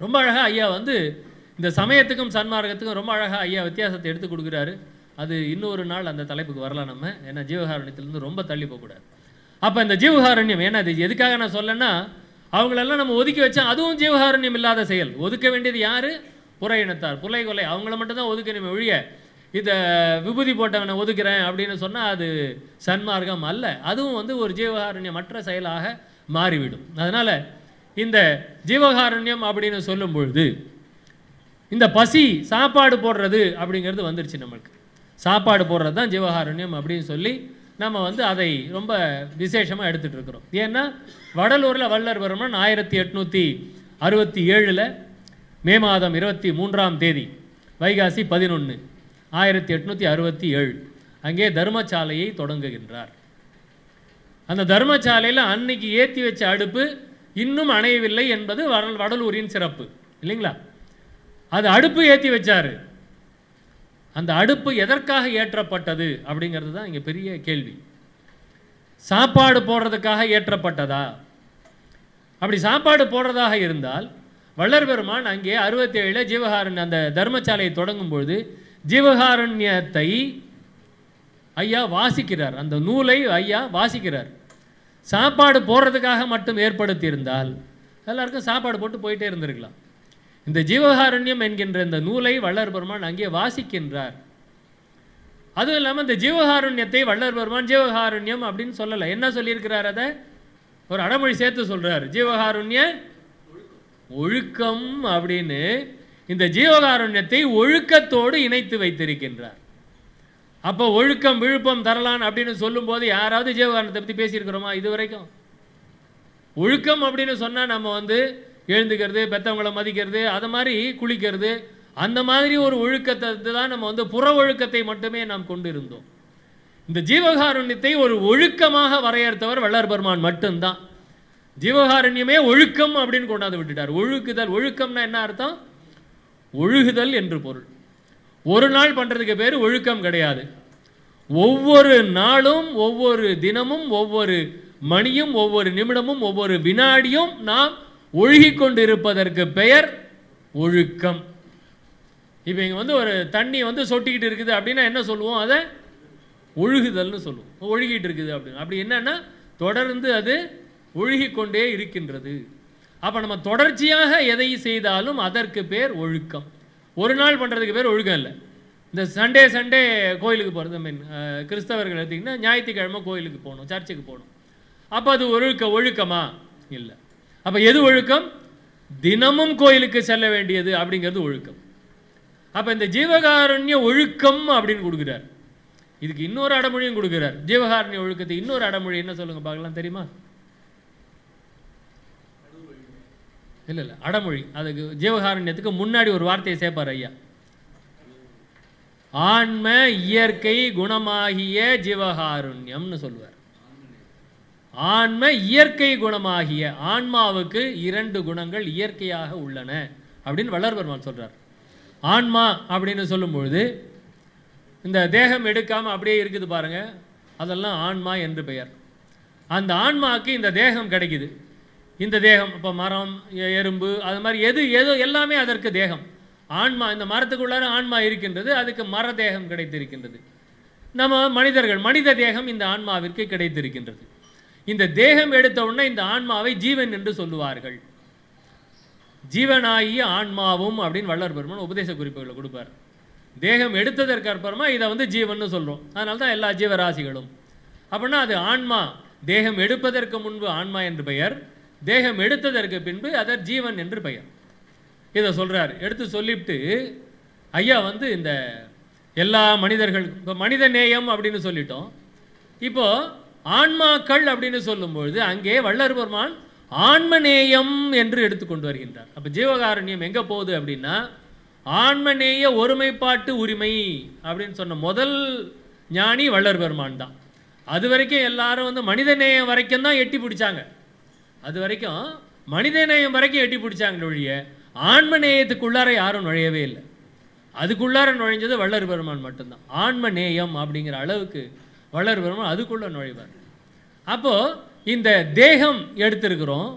ரொம்ப அழகாக ஐயா வந்து இந்த சமயத்துக்கும் சன்மார்க்கத்துக்கும் ரொம்ப அழகாக ஐயா வித்தியாசத்தை எடுத்து கொடுக்குறாரு அது இன்னொரு நாள் அந்த தலைப்புக்கு வரலாம் நம்ம ஏன்னா ஜீவகாரண்யத்திலேருந்து ரொம்ப தள்ளி போகக்கூடாது அப்போ இந்த ஜீவகாரண்யம் ஏன்னா இது எதுக்காக நான் சொல்லேன்னா அவங்களெல்லாம் நம்ம ஒதுக்கி வச்சா அதுவும் ஜீவகாரண்யம் இல்லாத செயல் ஒதுக்க வேண்டியது யார் புற இனத்தார் புலை கொலை அவங்கள மட்டும்தான் ஒதுக்கணுமே ஒழிய இதை விபூதி போட்டவனை ஒதுக்குறேன் அப்படின்னு சொன்னால் அது சன்மார்க்கம் அல்ல அதுவும் வந்து ஒரு ஜீவகாருண்யமற்ற செயலாக மாறிவிடும் அதனால் இந்த ஜீவகாருண்யம் அப்படின்னு சொல்லும் பொழுது இந்த பசி சாப்பாடு போடுறது அப்படிங்கிறது வந்துருச்சு நம்மளுக்கு சாப்பாடு போடுறது தான் ஜீவகாருண்யம் அப்படின்னு சொல்லி நம்ம வந்து அதை ரொம்ப விசேஷமாக எடுத்துகிட்டு இருக்கிறோம் ஏன்னா வடலூரில் வள்ளர் பெருமன் ஆயிரத்தி எட்நூற்றி அறுபத்தி ஏழில் மே மாதம் இருபத்தி மூன்றாம் தேதி வைகாசி பதினொன்று ஆயிரத்தி எட்நூற்றி அறுபத்தி ஏழு அங்கே தர்மசாலையை தொடங்குகின்றார் அந்த தர்மசாலையில் அன்னைக்கு ஏற்றி வச்ச அடுப்பு இன்னும் அணையவில்லை என்பது வடல் வடலூரின் சிறப்பு இல்லைங்களா அது அடுப்பு ஏற்றி வச்சாரு அந்த அடுப்பு எதற்காக ஏற்றப்பட்டது அப்படிங்கிறது தான் இங்கே பெரிய கேள்வி சாப்பாடு போடுறதுக்காக ஏற்றப்பட்டதா அப்படி சாப்பாடு போடுறதாக இருந்தால் வள்ளர் பெருமான் அங்கே அறுபத்தி ஏழில் ஜீவகாரண்ய அந்த தர்மசாலையை தொடங்கும் பொழுது ஜீவகாரண்யத்தை ஐயா வாசிக்கிறார் அந்த நூலை ஐயா வாசிக்கிறார் சாப்பாடு போடுறதுக்காக மட்டும் ஏற்படுத்தி இருந்தால் எல்லாருக்கும் சாப்பாடு போட்டு போயிட்டே இருந்திருக்கலாம் இந்த ஜீவகாருண்யம் என்கின்ற இந்த நூலை வள்ளர் பெருமான் அங்கே வாசிக்கின்றார் அதுவும் இல்லாமல் இந்த ஜீவகாருண்யத்தை வள்ளர் பெருமான் ஜீவகாருண்யம் அப்படின்னு சொல்லலை என்ன சொல்லியிருக்கிறார் அதை ஒரு அடமொழி சேர்த்து சொல்றார் ஜீவகாருண்ய ஒழுக்கம் அப்படின்னு இந்த ஜீவகாருண்யத்தை ஒழுக்கத்தோடு இணைத்து வைத்திருக்கின்றார் அப்போ ஒழுக்கம் விழுப்பம் தரலான் அப்படின்னு சொல்லும்போது யாராவது ஜீவகாரணத்தை பற்றி பேசியிருக்கிறோமா இது வரைக்கும் ஒழுக்கம் அப்படின்னு சொன்னால் நம்ம வந்து எழுந்துக்கிறது பெத்தவங்களை மதிக்கிறது அது மாதிரி குளிக்கிறது அந்த மாதிரி ஒரு ஒழுக்கத்தை தான் நம்ம வந்து புற ஒழுக்கத்தை மட்டுமே நாம் கொண்டு இருந்தோம் இந்த ஜீவகாருண்யத்தை ஒரு ஒழுக்கமாக வரையறுத்தவர் வள்ளர் பெருமான் மட்டும்தான் ஜீவகாருண்யமே ஒழுக்கம் அப்படின்னு கொண்டாந்து விட்டுட்டார் ஒழுக்குதல் ஒழுக்கம்னா என்ன அர்த்தம் ஒழுகுதல் என்று பொருள் ஒரு நாள் பண்ணுறதுக்கு பேர் ஒழுக்கம் கிடையாது ஒவ்வொரு நாளும் ஒவ்வொரு தினமும் ஒவ்வொரு மணியும் ஒவ்வொரு நிமிடமும் ஒவ்வொரு வினாடியும் நாம் ஒழுகிக் கொண்டிருப்பதற்கு பெயர் ஒழுக்கம் இப்போ இங்கே வந்து ஒரு தண்ணி வந்து சொட்டிக்கிட்டு இருக்குது அப்படின்னா என்ன சொல்லுவோம் அதை ஒழுகுதல்னு சொல்லுவோம் ஒழுகிட்டு இருக்குது அப்படின்னு அப்படி என்னன்னா தொடர்ந்து அது ஒழுகிக் கொண்டே இருக்கின்றது அப்போ நம்ம தொடர்ச்சியாக எதை செய்தாலும் அதற்கு பேர் ஒழுக்கம் ஒரு நாள் பண்ணுறதுக்கு பேர் ஒழுக்கம் இல்லை இந்த சண்டே சண்டே கோயிலுக்கு போகிறது மீன் கிறிஸ்தவர்கள் எடுத்திங்கன்னா ஞாயிற்றுக்கிழமை கோயிலுக்கு போகணும் சர்ச்சுக்கு போகணும் அப்போ அது ஒழுக்க ஒழுக்கமா இல்லை அப்போ எது ஒழுக்கம் தினமும் கோயிலுக்கு செல்ல வேண்டியது அப்படிங்கிறது ஒழுக்கம் அப்போ இந்த ஜீவகாருண்ய ஒழுக்கம் அப்படின்னு கொடுக்குறார் இதுக்கு இன்னொரு அடமொழியும் கொடுக்குறார் ஜீவகாருண்ய ஒழுக்கத்தை இன்னொரு அடமொழி என்ன சொல்லுங்க பார்க்கலாம் தெரியுமா இல்லை இல்லை அடமொழி அதுக்கு ஜீவகாருண்யத்துக்கு முன்னாடி ஒரு வார்த்தையை சேர்ப்பார் ஐயா ஆன்ம இயற்கை குணமாகிய ஜீவகாருண்யம்னு சொல்லுவார் ஆன்ம இயற்கை குணமாகிய ஆன்மாவுக்கு இரண்டு குணங்கள் இயற்கையாக உள்ளன அப்படின்னு வள்ளர் பெருமான் சொல்றார் ஆன்மா அப்படின்னு சொல்லும் பொழுது இந்த தேகம் எடுக்காம அப்படியே இருக்குது பாருங்க அதெல்லாம் ஆன்மா என்று பெயர் அந்த ஆன்மாவுக்கு இந்த தேகம் கிடைக்குது இந்த தேகம் இப்போ மரம் எ- எறும்பு அது மாதிரி எது ஏதோ எல்லாமே அதற்கு தேகம் ஆன்மா இந்த மரத்துக்குள்ளார ஆன்மா இருக்கின்றது அதுக்கு மர தேகம் கிடைத்திருக்கின்றது நம்ம மனிதர்கள் மனித தேகம் இந்த ஆன்மாவிற்கு கிடைத்திருக்கின்றது இந்த தேகம் எடுத்த உடனே இந்த ஆன்மாவை ஜீவன் என்று சொல்லுவார்கள் ஜீவனாகிய ஆன்மாவும் அப்படின்னு வள்ளர் பெருமான் உபதேச குறிப்புகளை கொடுப்பார் தேகம் எடுத்ததற்கு அப்புறமா இதை வந்து ஜீவன்னு சொல்கிறோம் அதனால தான் எல்லா ஜீவராசிகளும் அப்படின்னா அது ஆன்மா தேகம் எடுப்பதற்கு முன்பு ஆன்மா என்று பெயர் தேகம் எடுத்ததற்கு பின்பு அதர் ஜீவன் என்று பெயர் இதை சொல்றார் எடுத்து சொல்லிவிட்டு ஐயா வந்து இந்த எல்லா மனிதர்கள் இப்போ மனித நேயம் அப்படின்னு சொல்லிட்டோம் இப்போ ஆன்மாக்கள் அப்படின்னு சொல்லும்பொழுது அங்கே வள்ளர் பெருமான் ஆன்மநேயம் என்று எடுத்துக்கொண்டு வருகின்றார் அப்போ ஜீவகாருண்யம் எங்கே போகுது அப்படின்னா ஆன்மநேய ஒருமைப்பாட்டு உரிமை அப்படின்னு சொன்ன முதல் ஞானி வள்ளர் பெருமான் தான் அது வரைக்கும் எல்லாரும் வந்து மனிதநேயம் வரைக்கும் தான் எட்டி பிடிச்சாங்க அது வரைக்கும் மனிதநேயம் வரைக்கும் எட்டி பிடிச்சாங்க ஒழிய ஆன்ம நேயத்துக்குள்ளார யாரும் நுழையவே இல்லை அதுக்குள்ளார நுழைஞ்சது வள்ளர் பெருமான் மட்டும்தான் ஆன்ம நேயம் அப்படிங்கிற அளவுக்கு வள்ளர் பெருமான் அதுக்குள்ள நுழைவார் அப்போ இந்த தேகம் எடுத்திருக்கிறோம்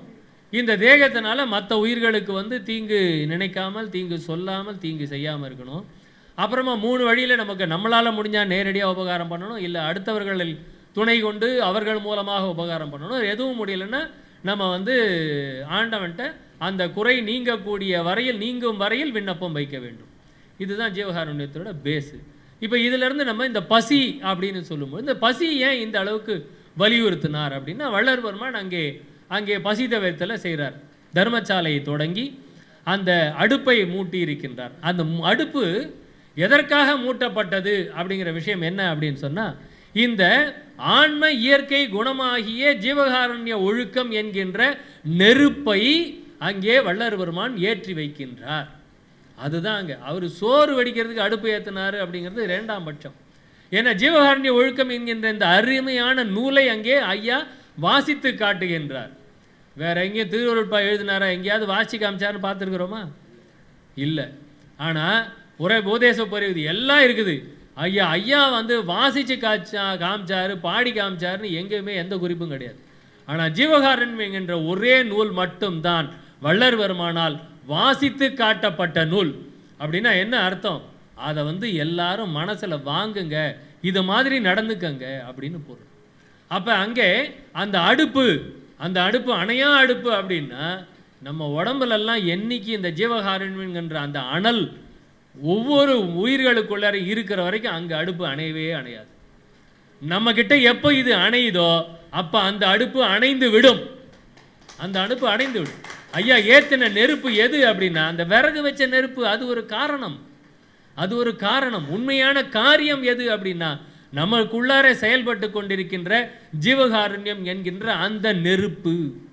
இந்த தேகத்தினால மற்ற உயிர்களுக்கு வந்து தீங்கு நினைக்காமல் தீங்கு சொல்லாமல் தீங்கு செய்யாமல் இருக்கணும் அப்புறமா மூணு வழியில் நமக்கு நம்மளால் முடிஞ்சால் நேரடியாக உபகாரம் பண்ணணும் இல்லை அடுத்தவர்களில் துணை கொண்டு அவர்கள் மூலமாக உபகாரம் பண்ணணும் எதுவும் முடியலைன்னா நம்ம வந்து ஆண்டவன்ட்ட அந்த குறை நீங்கக்கூடிய வரையில் நீங்கும் வரையில் விண்ணப்பம் வைக்க வேண்டும் இதுதான் ஜீவகாருண்யத்தோட பேஸு இப்போ இதிலிருந்து நம்ம இந்த பசி அப்படின்னு சொல்லும்போது இந்த பசி ஏன் இந்த அளவுக்கு வலியுறுத்தினார் அப்படின்னா வள்ளல் பெருமான் அங்கே அங்கே பசி தவிர்த்தலை செய்கிறார் தர்மசாலையை தொடங்கி அந்த அடுப்பை மூட்டி இருக்கின்றார் அந்த மு- அடுப்பு எதற்காக மூட்டப்பட்டது அப்படிங்கிற விஷயம் என்ன அப்படின்னு சொன்னா இந்த ஆன்ம இயற்கை குணமாகிய ஜீவகாருண்ய ஒழுக்கம் என்கின்ற நெருப்பை அங்கே வள்ளல் பெருமான் ஏற்றி வைக்கின்றார் அதுதான் அங்கே அவர் சோறு வடிக்கிறதுக்கு அடுப்பு ஏற்றினாரு அப்படிங்கிறது இரண்டாம் பட்சம் ஏன்னா ஜீவகாருண்ய ஒழுக்கம் என்கின்ற இந்த அருமையான நூலை அங்கே ஐயா வாசித்து காட்டுகின்றார் வேற எங்கேயும் திருவருட்பா எழுதினாரா எங்கேயாவது வாசி காமிச்சாருன்னு பார்த்துருக்குறோமா இல்லை ஆனால் ஒரே போதேச பரிவுதி எல்லாம் இருக்குது ஐயா ஐயா வந்து வாசிச்சு காய்ச்சா காமிச்சாரு பாடி காமிச்சாருன்னு எங்கேயுமே எந்த குறிப்பும் கிடையாது ஆனால் ஜீவகாரன் என்கின்ற ஒரே நூல் மட்டும்தான் வள்ளர் வருமானால் வாசித்து காட்டப்பட்ட நூல் அப்படின்னா என்ன அர்த்தம் அதை வந்து எல்லாரும் மனசுல வாங்குங்க இது மாதிரி நடந்துக்கங்க அப்படின்னு பொருள் அப்ப அங்கே அந்த அடுப்பு அந்த அடுப்பு அணையா அடுப்பு அப்படின்னா நம்ம உடம்புல எல்லாம் என்னைக்கு இந்த ஜீவகாரண்யங்கிற அந்த அனல் ஒவ்வொரு உயிர்களுக்குள்ளார இருக்கிற வரைக்கும் அங்க அடுப்பு அணையவே அணையாது நம்ம கிட்ட எப்போ இது அணையுதோ அப்ப அந்த அடுப்பு அணைந்து விடும் அந்த அடுப்பு அணைந்து விடும் ஐயா ஏத்தின நெருப்பு எது அப்படின்னா அந்த விறகு வச்ச நெருப்பு அது ஒரு காரணம் அது ஒரு காரணம் உண்மையான காரியம் எது அப்படின்னா நமக்குள்ளார செயல்பட்டு கொண்டிருக்கின்ற ஜீவகாருண்யம் என்கின்ற அந்த நெருப்பு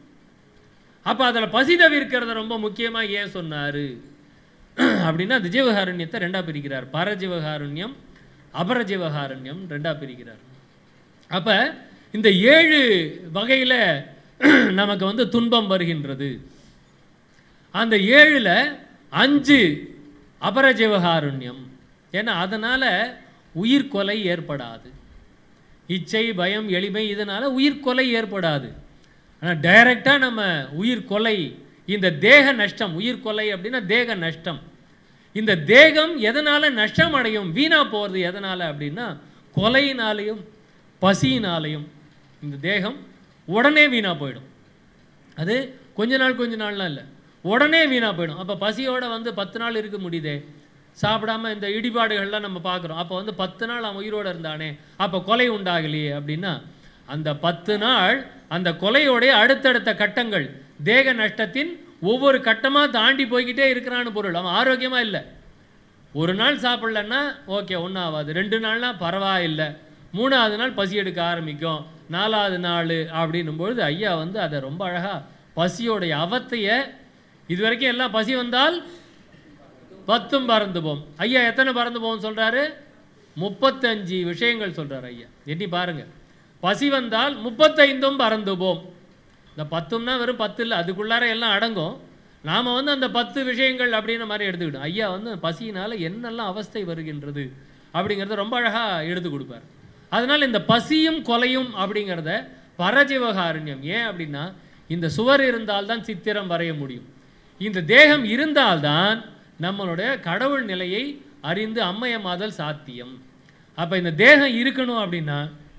அப்ப அதுல பசி தவிர்க்கிறத ரொம்ப முக்கியமா ஏன் சொன்னாரு அப்படின்னா அந்த ஜீவகாருண்யத்தை ரெண்டா பிரிக்கிறார் பரஜீவகாருண்யம் அபரஜீவகாருண்யம் ரெண்டா பிரிக்கிறார் அப்ப இந்த ஏழு வகையில நமக்கு வந்து துன்பம் வருகின்றது அந்த ஏழுல அஞ்சு அபரஜீவகாருண்யம் ஏன்னா அதனால உயிர்கொலை ஏற்படாது இச்சை பயம் எளிமை இதனால உயிர்கொலை ஏற்படாது ஆனால் டைரக்டாக நம்ம உயிர்கொலை இந்த தேக நஷ்டம் உயிர்கொலை அப்படின்னா தேக நஷ்டம் இந்த தேகம் எதனால நஷ்டம் அடையும் வீணா போகிறது எதனால அப்படின்னா கொலையினாலையும் பசியினாலையும் இந்த தேகம் உடனே வீணா போயிடும் அது கொஞ்ச நாள் கொஞ்ச நாள்லாம் இல்லை உடனே வீணா போயிடும் அப்போ பசியோட வந்து பத்து நாள் இருக்க முடியுதே சாப்பிடாம இந்த இடிபாடுகள்லாம் நம்ம பார்க்குறோம் அப்போ வந்து பத்து நாள் அவன் உயிரோட இருந்தானே அப்போ கொலை உண்டாகலையே அப்படின்னா அந்த பத்து நாள் அந்த கொலையோடைய அடுத்தடுத்த கட்டங்கள் தேக நஷ்டத்தின் ஒவ்வொரு கட்டமாக தாண்டி போய்கிட்டே இருக்கிறான்னு பொருள் அவன் ஆரோக்கியமா இல்லை ஒரு நாள் சாப்பிடலன்னா ஓகே ஒன்றும் ஆகாது ரெண்டு நாள்னா பரவாயில்லை மூணாவது நாள் பசி எடுக்க ஆரம்பிக்கும் நாலாவது நாள் அப்படின்னும் பொழுது ஐயா வந்து அதை ரொம்ப அழகா பசியோடைய அவத்தைய இது வரைக்கும் எல்லாம் பசி வந்தால் பத்தும் பறந்து போம் ஐயா எத்தனை பறந்து போகும் சொல்றாரு முப்பத்தஞ்சு விஷயங்கள் சொல்றாரு ஐயா எண்ணி பாருங்க பசி வந்தால் முப்பத்தைந்தும் பறந்து போம் இந்த பத்தும்னா வெறும் பத்து இல்லை அதுக்குள்ளார எல்லாம் அடங்கும் நாம வந்து அந்த பத்து விஷயங்கள் அப்படின்ற மாதிரி எடுத்துக்கிட்டோம் ஐயா வந்து பசியினால என்னெல்லாம் அவஸ்தை வருகின்றது அப்படிங்கிறத ரொம்ப அழகா எடுத்து கொடுப்பார் அதனால இந்த பசியும் கொலையும் அப்படிங்கிறத பரஜீவகாருண்யம் ஏன் அப்படின்னா இந்த சுவர் இருந்தால்தான் சித்திரம் வரைய முடியும் இந்த தேகம் இருந்தால்தான் நம்மளுடைய கடவுள் நிலையை அறிந்து அம்மையமாதல் சாத்தியம் அப்ப இந்த தேகம் இருக்கணும் அப்படின்னா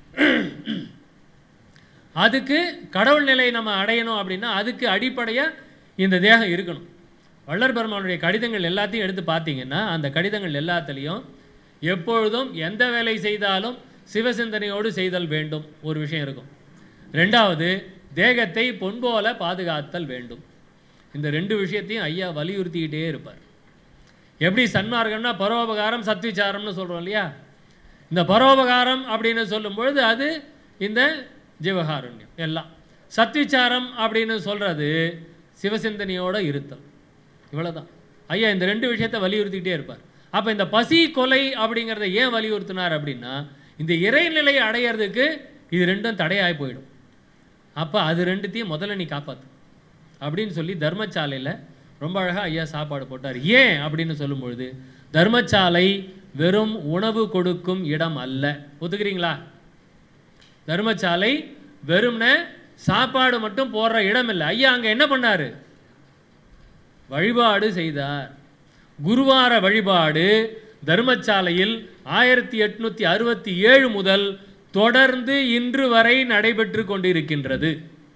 அதுக்கு கடவுள் நிலையை நம்ம அடையணும் அப்படின்னா அதுக்கு அடிப்படையா இந்த தேகம் இருக்கணும் வள்ளல் பெருமானுடைய கடிதங்கள் எல்லாத்தையும் எடுத்து பார்த்தீங்கன்னா அந்த கடிதங்கள் எல்லாத்துலேயும் எப்பொழுதும் எந்த வேலை செய்தாலும் சிவசிந்தனையோடு செய்தல் வேண்டும் ஒரு விஷயம் இருக்கும் ரெண்டாவது தேகத்தை பொன்போல பாதுகாத்தல் வேண்டும் இந்த ரெண்டு விஷயத்தையும் ஐயா வலியுறுத்திக்கிட்டே இருப்பார் எப்படி சன்மார்க்கம்னா பரோபகாரம் சத்விச்சாரம்னு சொல்றோம் இல்லையா இந்த பரோபகாரம் அப்படின்னு சொல்லும் பொழுது அது இந்த ஜீவகாருண்யம் எல்லாம் சத்விச்சாரம் அப்படின்னு சொல்றது சிவசிந்தனையோட இருத்தல் இவ்வளவுதான் ஐயா இந்த ரெண்டு விஷயத்தை வலியுறுத்திக்கிட்டே இருப்பார் அப்ப இந்த பசி கொலை அப்படிங்கிறத ஏன் வலியுறுத்தினார் அப்படின்னா இந்த இறைநிலையை அடையிறதுக்கு இது ரெண்டும் தடையாய் போயிடும் அப்ப அது ரெண்டுத்தையும் முதல்ல நீ காப்பாத்து அப்படின்னு சொல்லி தர்மசாலையில ரொம்ப அழகா ஐயா சாப்பாடு போட்டார் ஏன் அப்படின்னு சொல்லும் பொழுது தர்மசாலை வெறும் உணவு கொடுக்கும் இடம் அல்ல ஒத்துக்கிறீங்களா தர்மசாலை வெறும்ன சாப்பாடு மட்டும் போடுற இடம் இல்லை ஐயா அங்க என்ன பண்ணாரு வழிபாடு செய்தார் குருவார வழிபாடு தர்மசாலையில் ஆயிரத்தி எட்நூத்தி அறுபத்தி ஏழு முதல் தொடர்ந்து இன்று வரை நடைபெற்று கொண்டிருக்கின்றது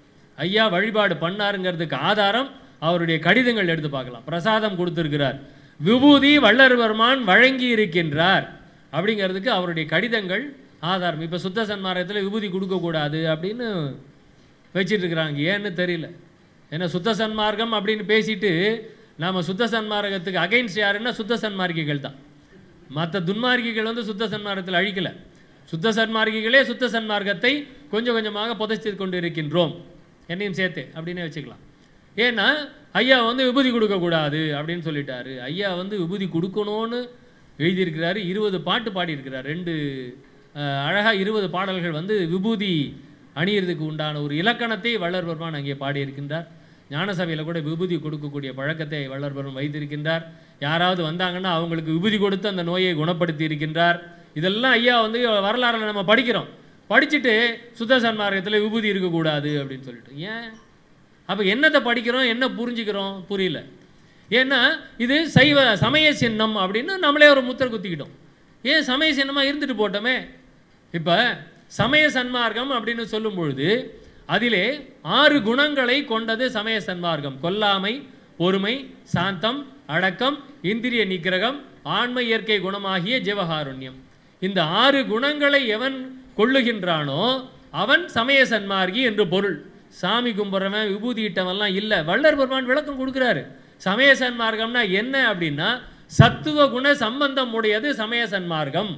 ஐயா வழிபாடு பண்ணாருங்கிறதுக்கு ஆதாரம் அவருடைய கடிதங்கள் எடுத்து பார்க்கலாம் பிரசாதம் கொடுத்திருக்கிறார் விபூதி வள்ளர்வர்மான் வழங்கி இருக்கின்றார் அப்படிங்கிறதுக்கு அவருடைய கடிதங்கள் ஆதாரம் இப்போ சுத்த சன்மார்க்கத்தில் விபூதி கொடுக்கக்கூடாது அப்படின்னு வச்சிட்டு இருக்கிறாங்க ஏன்னு தெரியல ஏன்னா சுத்த சன்மார்க்கம் அப்படின்னு பேசிட்டு நாம சுத்த சன்மார்க்கத்துக்கு அகைன்ஸ்ட் யாருன்னா சுத்த சன்மார்க்கிகள் தான் மற்ற துன்மார்க்கிகள் வந்து சுத்த சன்மார்க்கத்தில் அழிக்கல சுத்த சன்மார்க்கிகளே சுத்த சன்மார்க்கத்தை கொஞ்சம் கொஞ்சமாக புதைச்சு கொண்டு இருக்கின்றோம் என்னையும் சேர்த்து அப்படின்னே வச்சுக்கலாம் ஏன்னா ஐயா வந்து விபூதி கொடுக்கக்கூடாது அப்படின்னு சொல்லிட்டாரு ஐயா வந்து விபூதி கொடுக்கணும்னு எழுதியிருக்கிறாரு இருபது பாட்டு பாடியிருக்கிறார் ரெண்டு அஹ், அழகா இருபது பாடல்கள் வந்து விபூதி அணியறதுக்கு உண்டான ஒரு இலக்கணத்தை வள்ளற்பெருமான் அங்கே பாடியிருக்கின்றார் ஞானசபையில் கூட விபூதி கொடுக்கக்கூடிய பழக்கத்தை வள்ளற்பெருமான் வைத்திருக்கின்றார் யாராவது வந்தாங்கன்னா அவங்களுக்கு விபூதி கொடுத்து அந்த நோயை குணப்படுத்தி இருக்கின்றார் இதெல்லாம் ஐயா வந்து வரலாறுல நம்ம படிக்கிறோம் படிச்சுட்டு சுத்த சன்மார்க்கத்தில் விபூதி இருக்கக்கூடாது அப்படின்னு சொல்லிட்டு ஏன் அப்போ என்னத்தை படிக்கிறோம் என்ன புரிஞ்சுக்கிறோம் புரியல ஏன்னா இது சைவ சமய சின்னம் அப்படின்னு நம்மளே ஒரு முத்திரை குத்திக்கிட்டோம் ஏன் சமய சின்னமாக இருந்துட்டு போட்டோமே இப்போ சமய சன்மார்க்கம் அப்படின்னு சொல்லும் பொழுது அதிலே ஆறு குணங்களை கொண்டது சமய சன்மார்க்கம் கொல்லாமை பொறுமை சாந்தம் அடக்கம் இந்திரிய நிக்கிரகம் ஆன்ம இயற்கை குணமாகிய ஜீவகாருண்யம் இந்த ஆறு குணங்களை எவன் கொள்ளுகின்றானோ அவன் சமய சன்மார்க்கி என்று பொருள் சாமி கும்பிட்றவன் விபூதி இட்டவன்லாம் இல்லை வள்ளர் பெருமான் விளக்கம் கொடுக்குறாரு சமய சன்மார்க்கம்னா என்ன அப்படின்னா சத்துவ குண சம்பந்தம் உடையது சமய சன்மார்க்கம்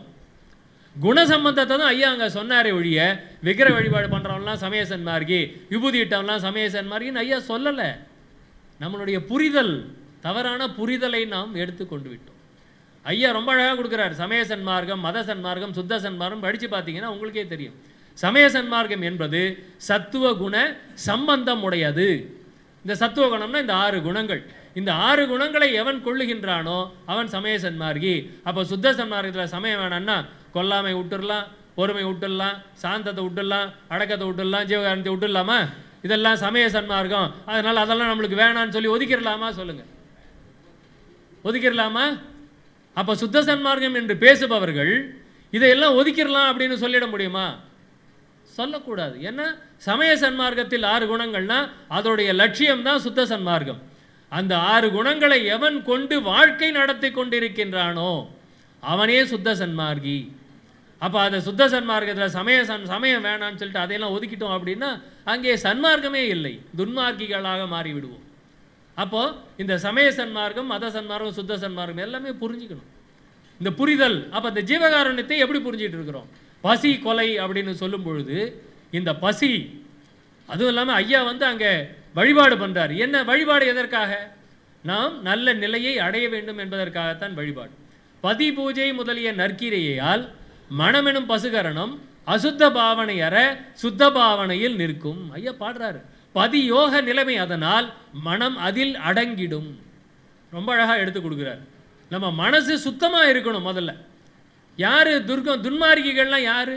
குண சம்பந்தத்தை தான் ஐயா அங்கே சொன்னாரே ஒழிய விக்கிர வழிபாடு பண்ணுறவன்லாம் சமய சன்மார்க்கி விபூதி இட்டவன்லாம் சமய சன்மார்க்கின்னு ஐயா சொல்லலை நம்மளுடைய புரிதல் தவறான புரிதலை நாம் எடுத்துக்கொண்டு விட்டோம் ஐயா ரொம்ப அழகாக கொடுக்குறாரு சமய சன்மார்க்கம் மத சன்மார்க்கம் சுத்த சன்மார்க்கம் படித்து பார்த்தீங்கன்னா உங்களுக்கே தெரியும் சமய சன்மார்க்கம் என்பது சத்துவ குண சம்பந்தம் உடையது இந்த சத்துவ குணம்னா இந்த ஆறு குணங்கள் இந்த ஆறு குணங்களை எவன் கொள்ளுகின்றானோ அவன் சமய சன்மார்க்கி அப்போ சுத்த சன்மார்க்கத்தில் சமயம் வேணாம்னா கொல்லாமை விட்டுறலாம் பொறுமை விட்டுடலாம் சாந்தத்தை விட்டுடலாம் அடக்கத்தை விட்டுடலாம் ஜீவகாரணத்தை விட்டுடலாமா இதெல்லாம் சமய சன்மார்க்கம் அதனால் அதெல்லாம் நம்மளுக்கு வேணான்னு சொல்லி ஒதுக்கிடலாமா சொல்லுங்க ஒதுக்கிடலாமா அப்போ சுத்த சன்மார்க்கம் என்று பேசுபவர்கள் இதையெல்லாம் ஒதுக்கிடலாம் அப்படின்னு சொல்லிட முடியுமா சொல்லக்கூடாது ஏன்னா சமய சன்மார்க்கத்தில் ஆறு குணங்கள்னா அதோடைய லட்சியம் தான் சுத்த சன்மார்க்கம் அந்த ஆறு குணங்களை எவன் கொண்டு வாழ்க்கை நடத்தி கொண்டிருக்கின்றானோ அவனே சுத்த சன்மார்க்கி அப்போ அந்த சுத்த சன்மார்க்கத்தில் சமய சன் சமயம் வேணான்னு சொல்லிட்டு அதையெல்லாம் ஒதுக்கிட்டோம் அப்படின்னா அங்கே சன்மார்க்கமே இல்லை துன்மார்க்கிகளாக மாறி விடுவோம் அப்போ இந்த சமய சன்மார்க்கம் மத சன்மார்க்கம் சுத்த சன்மார்க்கம் எல்லாமே புரிஞ்சுக்கணும் இந்த புரிதல் அப்போ இந்த ஜீவகாருண்யத்தை எப்படி புரிஞ்சிட்டு இருக்கிறோம் பசி கொலை அப்படின்னு சொல்லும் பொழுது இந்த பசி அதுவும் இல்லாமல் ஐயா வந்து அங்கே வழிபாடு பண்றார் என்ன வழிபாடு எதற்காக நாம் நல்ல நிலையை அடைய வேண்டும் என்பதற்காகத்தான் வழிபாடு பதி பூஜை முதலிய நற்கிரையால் மனமெனும் பசுகரணம் அசுத்த பாவனை அற சுத்த பாவனையில் நிற்கும் ஐயா பாடுறாரு பதி யோக நிலைமை அதனால் மனம் அதில் அடங்கிடும் ரொம்ப அழகா எடுத்து கொடுக்குறாரு நம்ம மனசு சுத்தமா இருக்கணும் முதல்ல யாரு துர்க்கம் துன்மார்க்கிகள்லாம் யாரு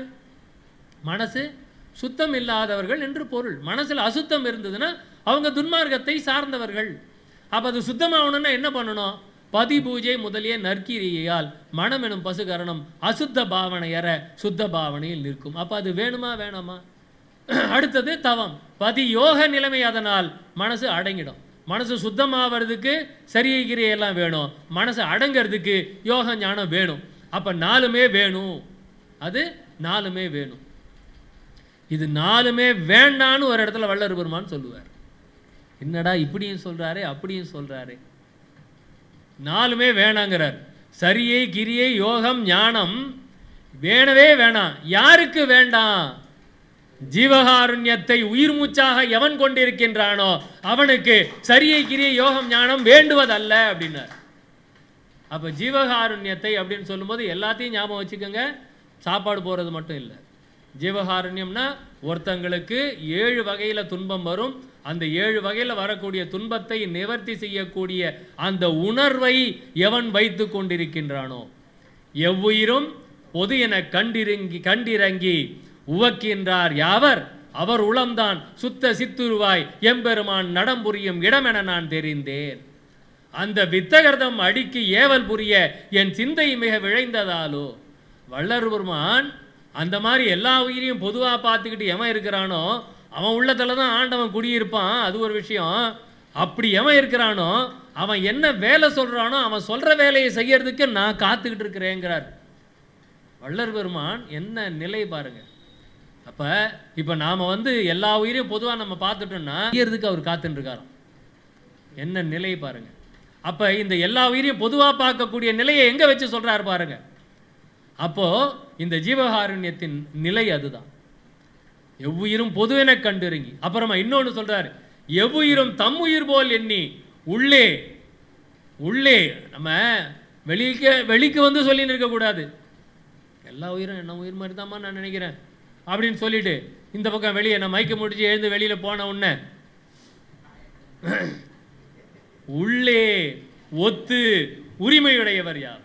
மனசு சுத்தம் இல்லாதவர்கள் என்று பொருள் மனசுல அசுத்தம் இருந்ததுன்னா அவங்க துன்மார்க்கத்தை சார்ந்தவர்கள் அப்ப அது சுத்தமாகணும்னா என்ன பண்ணணும் பதி பூஜை முதலிய நற்கிரியால் மனம் எனும் பசுகரணம் அசுத்த பாவனையற சுத்த பாவனையில் நிற்கும் அப்ப அது வேணுமா வேணாமா அடுத்தது தவம் பதி யோக நிலைமை அதனால் மனசு அடங்கிடும் மனசு சுத்தமாவறதுக்கு சரியை கிரியெல்லாம் வேணும் மனசு அடங்கிறதுக்கு யோக ஞானம் வேணும் அப்ப நாலுமே வேணும் அது நாலுமே வேணும் இது நாலுமே வேண்டான்னு ஒரு இடத்துல வள்ளல் பெருமான் சொல்லுவார் என்னடா இப்படியும் சொல்றாரே அப்படியும் சொல்றாரே நாலுமே வேணாங்கிறார் சரியை கிரியை யோகம் ஞானம் வேணவே வேணாம் யாருக்கு வேண்டாம் ஜீவகாருண்யத்தை உயிர் மூச்சாக எவன் கொண்டிருக்கின்றானோ அவனுக்கு சரியை கிரியை யோகம் ஞானம் வேண்டுவதல்ல அப்படின்னார் அப்ப ஜீவகாருண்யத்தை அப்படின்னு சொல்லும்போது எல்லாத்தையும் ஞாபகம் வச்சுக்கோங்க சாப்பாடு போறது மட்டும் இல்லை ஜீவகாருண்யம்னா ஒருத்தங்களுக்கு ஏழு வகையில துன்பம் வரும் அந்த ஏழு வகையில வரக்கூடிய துன்பத்தை நிவர்த்தி செய்யக்கூடிய அந்த உணர்வை எவன் வைத்து கொண்டிருக்கின்றானோ எவ்வுயிரும் பொது என கண்டிருங்கி கண்டிறங்கி உவக்கின்றார் யாவர் அவர் உளம்தான் சுத்த சித்துருவாய் எம்பெருமான் நடம்புரியும் இடமென நான் தெரிந்தேன் அந்த வித்தகர்தம் அடிக்கு ஏவல் புரிய என் சிந்தை மிக விழைந்ததாலோ வள்ளர் பெருமான் அந்த மாதிரி எல்லா உயிரையும் பொதுவாக பார்த்துக்கிட்டு எவன் இருக்கிறானோ அவன் உள்ளத்துல தான் ஆண்டவன் குடியிருப்பான் அது ஒரு விஷயம் அப்படி எவன் இருக்கிறானோ அவன் என்ன வேலை சொல்றானோ அவன் சொல்ற வேலையை செய்யறதுக்கு நான் காத்துக்கிட்டு இருக்கிறேங்கிறார் வள்ளர் பெருமான் என்ன நிலை பாருங்க அப்ப இப்ப நாம வந்து எல்லா உயிரையும் பொதுவா நம்ம பார்த்துட்டோம்னா செய்யறதுக்கு அவர் காத்துட்டு இருக்காராம் என்ன நிலை பாருங்க அப்ப இந்த எல்லா உயிரையும் பொதுவா பார்க்கக்கூடிய நிலையை எங்க வச்சு சொல்றாரு பாருங்க அப்போ இந்த ஜீவகாருண்யத்தின் நிலை அதுதான் எவ்வுயிரும் பொதுவென கண்டிருங்கி அப்புறமா இன்னொன்னு சொல்றாரு எவ்வுயிரும் தம் உயிர் போல் எண்ணி உள்ளே உள்ளே நம்ம வெளிக்க வெளிக்கு வந்து சொல்லின்னு இருக்கக்கூடாது எல்லா உயிரும் என்ன உயிர் மாதிரி தாம்மா நான் நினைக்கிறேன் அப்படின்னு சொல்லிட்டு இந்த பக்கம் வெளியே நான் மைக்க முடிச்சு எழுந்து வெளியில போன உடனே உள்ளே ஒத்து உரிமையுடையவர் யார்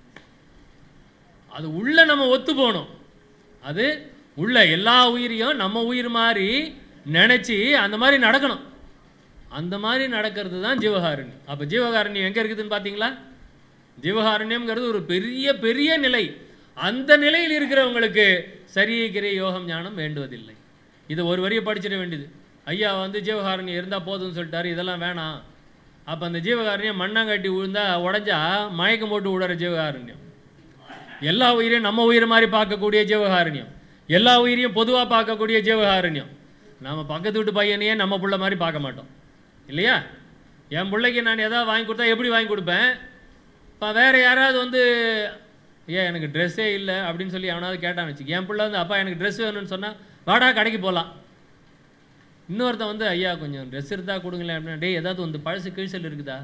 அது உள்ள நம்ம ஒத்து போகணும் அது உள்ள எல்லா உயிரையும் நம்ம உயிர் மாதிரி நினைச்சு அந்த மாதிரி நடக்கணும் அந்த மாதிரி நடக்கிறது தான் ஜீவகாருண்யம் அப்போ ஜீவகாருண்யம் எங்கே இருக்குதுன்னு பார்த்தீங்களா ஜீவகாருண்யம்ங்கிறது ஒரு பெரிய பெரிய நிலை அந்த நிலையில் இருக்கிறவங்களுக்கு சரியக்கிரை யோகம் ஞானம் வேண்டுவதில்லை இதை ஒரு வரியை படிச்சிட வேண்டியது ஐயா வந்து ஜீவகாருண்யம் இருந்தால் போதும்னு சொல்லிட்டாரு இதெல்லாம் வேணாம் அப்போ அந்த ஜீவகாருண்யம் மண்ணாங்கட்டி விழுந்தா உடஞ்சா மயக்கம் போட்டு விடுற ஜீவகாருண்யம் எல்லா உயிரையும் நம்ம உயிர் மாதிரி பார்க்கக்கூடிய ஜீவகாருண்யம் எல்லா உயிரையும் பொதுவாக பார்க்கக்கூடிய ஜீவகாருண்யம் நாம பக்கத்து வீட்டு பையனையே நம்ம புள்ள மாதிரி பார்க்க மாட்டோம் இல்லையா என் பிள்ளைக்கு நான் எதாவது வாங்கி கொடுத்தா எப்படி வாங்கி கொடுப்பேன் இப்போ வேறு யாராவது வந்து ஏன் எனக்கு ட்ரெஸ்ஸே இல்லை அப்படின்னு சொல்லி அவனாவது கேட்டான்னு வச்சுக்க என் பிள்ளை வந்து அப்பா எனக்கு ட்ரெஸ் வேணும்னு சொன்னால் வாடா கடைக்கு போகலாம் இன்னொருத்தன் வந்து ஐயா கொஞ்சம் ட்ரெஸ் இருந்தால் கொடுங்களேன் அப்படின்னா டேய் ஏதாவது வந்து பழசு கிழிசல் இருக்குதா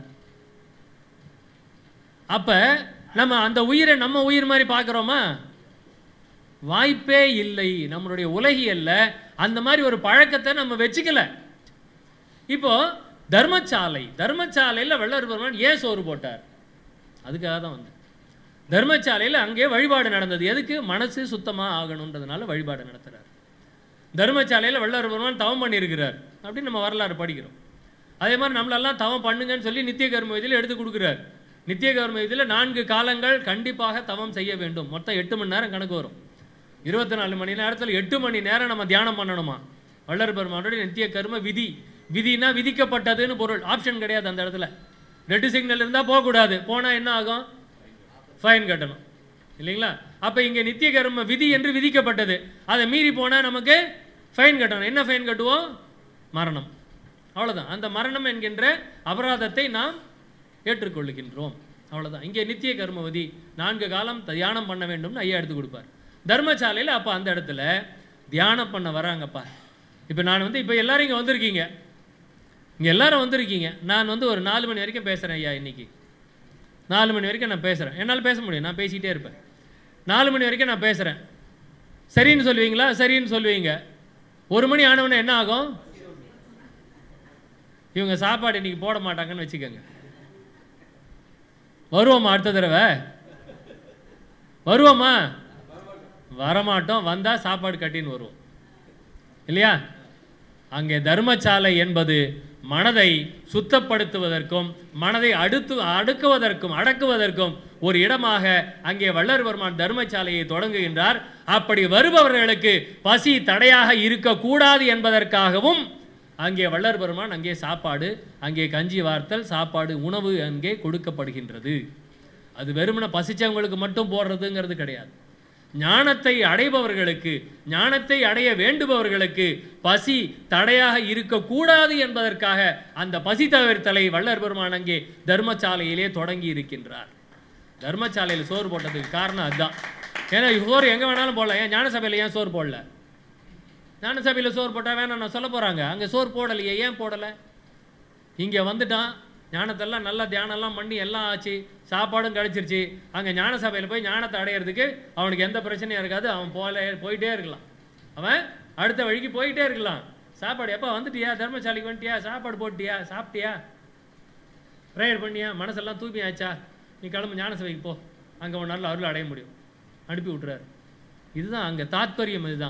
அப்போ நம்ம அந்த உயிரை நம்ம உயிர் மாதிரி பார்க்குறோமா வாய்ப்பே இல்லை நம்மளுடைய உலகியல்ல அந்த மாதிரி ஒரு பழக்கத்தை நம்ம வச்சுக்கல இப்போ தர்மசாலை தர்மசாலையில் வள்ளல் பெருமான் ஏன் சோறு போட்டார் அதுக்காக தான் வந்து தர்மசாலையில் அங்கே வழிபாடு நடந்தது எதுக்கு மனசு சுத்தமாக ஆகணுன்றதுனால வழிபாடு நடத்துறார் தர்மசாலையில் வள்ளல் பெருமான் தவம் பண்ணியிருக்கிறார் அப்படின்னு நம்ம வரலாறு படிக்கிறோம் அதே மாதிரி நம்மளெல்லாம் தவம் பண்ணுங்கன்னு சொல்லி நித்திய கர்ம விதியில் எடுத்து கொடுக்குறார் நித்திய கர்ம விதியில் நான்கு காலங்கள் கண்டிப்பாக தவம் செய்ய வேண்டும் மொத்தம் எட்டு மணி நேரம் கணக்கு வரும் இருபத்தி நாலு மணி நேரத்தில் எட்டு மணி நேரம் நம்ம தியானம் பண்ணணுமா வள்ளர் பெருமானுடைய நித்திய கர்ம விதி விதினா விதிக்கப்பட்டதுன்னு பொருள் ஆப்ஷன் கிடையாது அந்த இடத்துல ரெட்டு சிக்னல் இருந்தால் போகக்கூடாது போனால் என்ன ஆகும் ஃபைன் கட்டணும் இல்லைங்களா அப்போ இங்கே நித்திய கர்ம விதி என்று விதிக்கப்பட்டது அதை மீறி போனால் நமக்கு ஃபைன் கட்டணும் என்ன ஃபைன் கட்டுவோம் மரணம் அவ்வளவுதான் அந்த மரணம் என்கின்ற அபராதத்தை நாம் ஏற்றுக்கொள்ளுகின்றோம் அவ்வளவுதான் இங்கே நித்திய கர்மவதி நான்கு காலம் தியானம் பண்ண வேண்டும்னு ஐயா எடுத்து கொடுப்பார் தர்மசாலையில் அப்போ அந்த இடத்துல தியானம் பண்ண வராங்கப்பா இப்போ நான் வந்து இப்போ எல்லாரும் இங்கே வந்திருக்கீங்க இங்கே எல்லாரும் வந்திருக்கீங்க நான் வந்து ஒரு நாலு மணி வரைக்கும் பேசுகிறேன் ஐயா இன்னைக்கு நாலு மணி வரைக்கும் நான் பேசுகிறேன் என்னால் பேச முடியும் நான் பேசிக்கிட்டே இருப்பேன் நாலு மணி வரைக்கும் நான் பேசுகிறேன் சரின்னு சொல்லுவீங்களா சரின்னு சொல்லுவீங்க ஒரு மணி ஆனவொடனே என்ன ஆகும் இவங்க சாப்பாடு இன்னைக்கு போட மாட்டாங்கன்னு வச்சுக்கோங்க வருவோமா அடுத்த தடவை வருவோமா வரமாட்டோம் வந்தா சாப்பாடு கட்டின்னு வருவோம் இல்லையா அங்கே தர்மசாலை என்பது மனதை சுத்தப்படுத்துவதற்கும் மனதை அடுத்து அடுக்குவதற்கும் அடக்குவதற்கும் ஒரு இடமாக அங்கே வள்ளர்வர்மான் தர்மசாலையை தொடங்குகின்றார் அப்படி வருபவர்களுக்கு பசி தடையாக இருக்கக்கூடாது என்பதற்காகவும் அங்கே வள்ளர் பெருமான் அங்கே சாப்பாடு அங்கே கஞ்சி வார்த்தல் சாப்பாடு உணவு அங்கே கொடுக்கப்படுகின்றது அது வெறுமனே பசிச்சவங்களுக்கு மட்டும் போடுறதுங்கிறது கிடையாது ஞானத்தை அடைபவர்களுக்கு ஞானத்தை அடைய வேண்டுபவர்களுக்கு பசி தடையாக இருக்கக்கூடாது என்பதற்காக அந்த பசி தவிர்த்தலை வள்ளர் பெருமான் அங்கே தர்மசாலையிலே தொடங்கி இருக்கின்றார் தர்மசாலையில் சோறு போட்டதுக்கு காரணம் அதுதான் ஏன்னா சோறு எங்கே வேணாலும் போடலாம் ஏன் ஞான சபையில் ஏன் சோறு போடல ஞான சபையில் சோறு போட்டால் வேணாம் நான் சொல்ல போகிறாங்க அங்கே சோறு போடலையே ஏன் போடலை இங்கே வந்துட்டான் ஞானத்தெல்லாம் நல்லா தியானம்லாம் பண்ணி எல்லாம் ஆச்சு சாப்பாடும் கிடச்சிருச்சு அங்கே ஞான சபையில் போய் ஞானத்தை அடையிறதுக்கு அவனுக்கு எந்த பிரச்சனையும் இருக்காது அவன் போல போயிட்டே இருக்கலாம் அவன் அடுத்த வழிக்கு போயிட்டே இருக்கலாம் சாப்பாடு எப்போ வந்துட்டியா தர்மசாலைக்கு வந்துட்டியா சாப்பாடு போட்டியா சாப்பிட்டியா ப்ரேயர் பண்ணியா மனசெல்லாம் தூய்மை ஆச்சா நீ கிளம்பு ஞான சபைக்கு போ அங்கே ஒரு நாள் அருள் அடைய முடியும் அனுப்பி விட்டுறாரு இதுதான் அங்கே தாத்பரியம் இதுதான்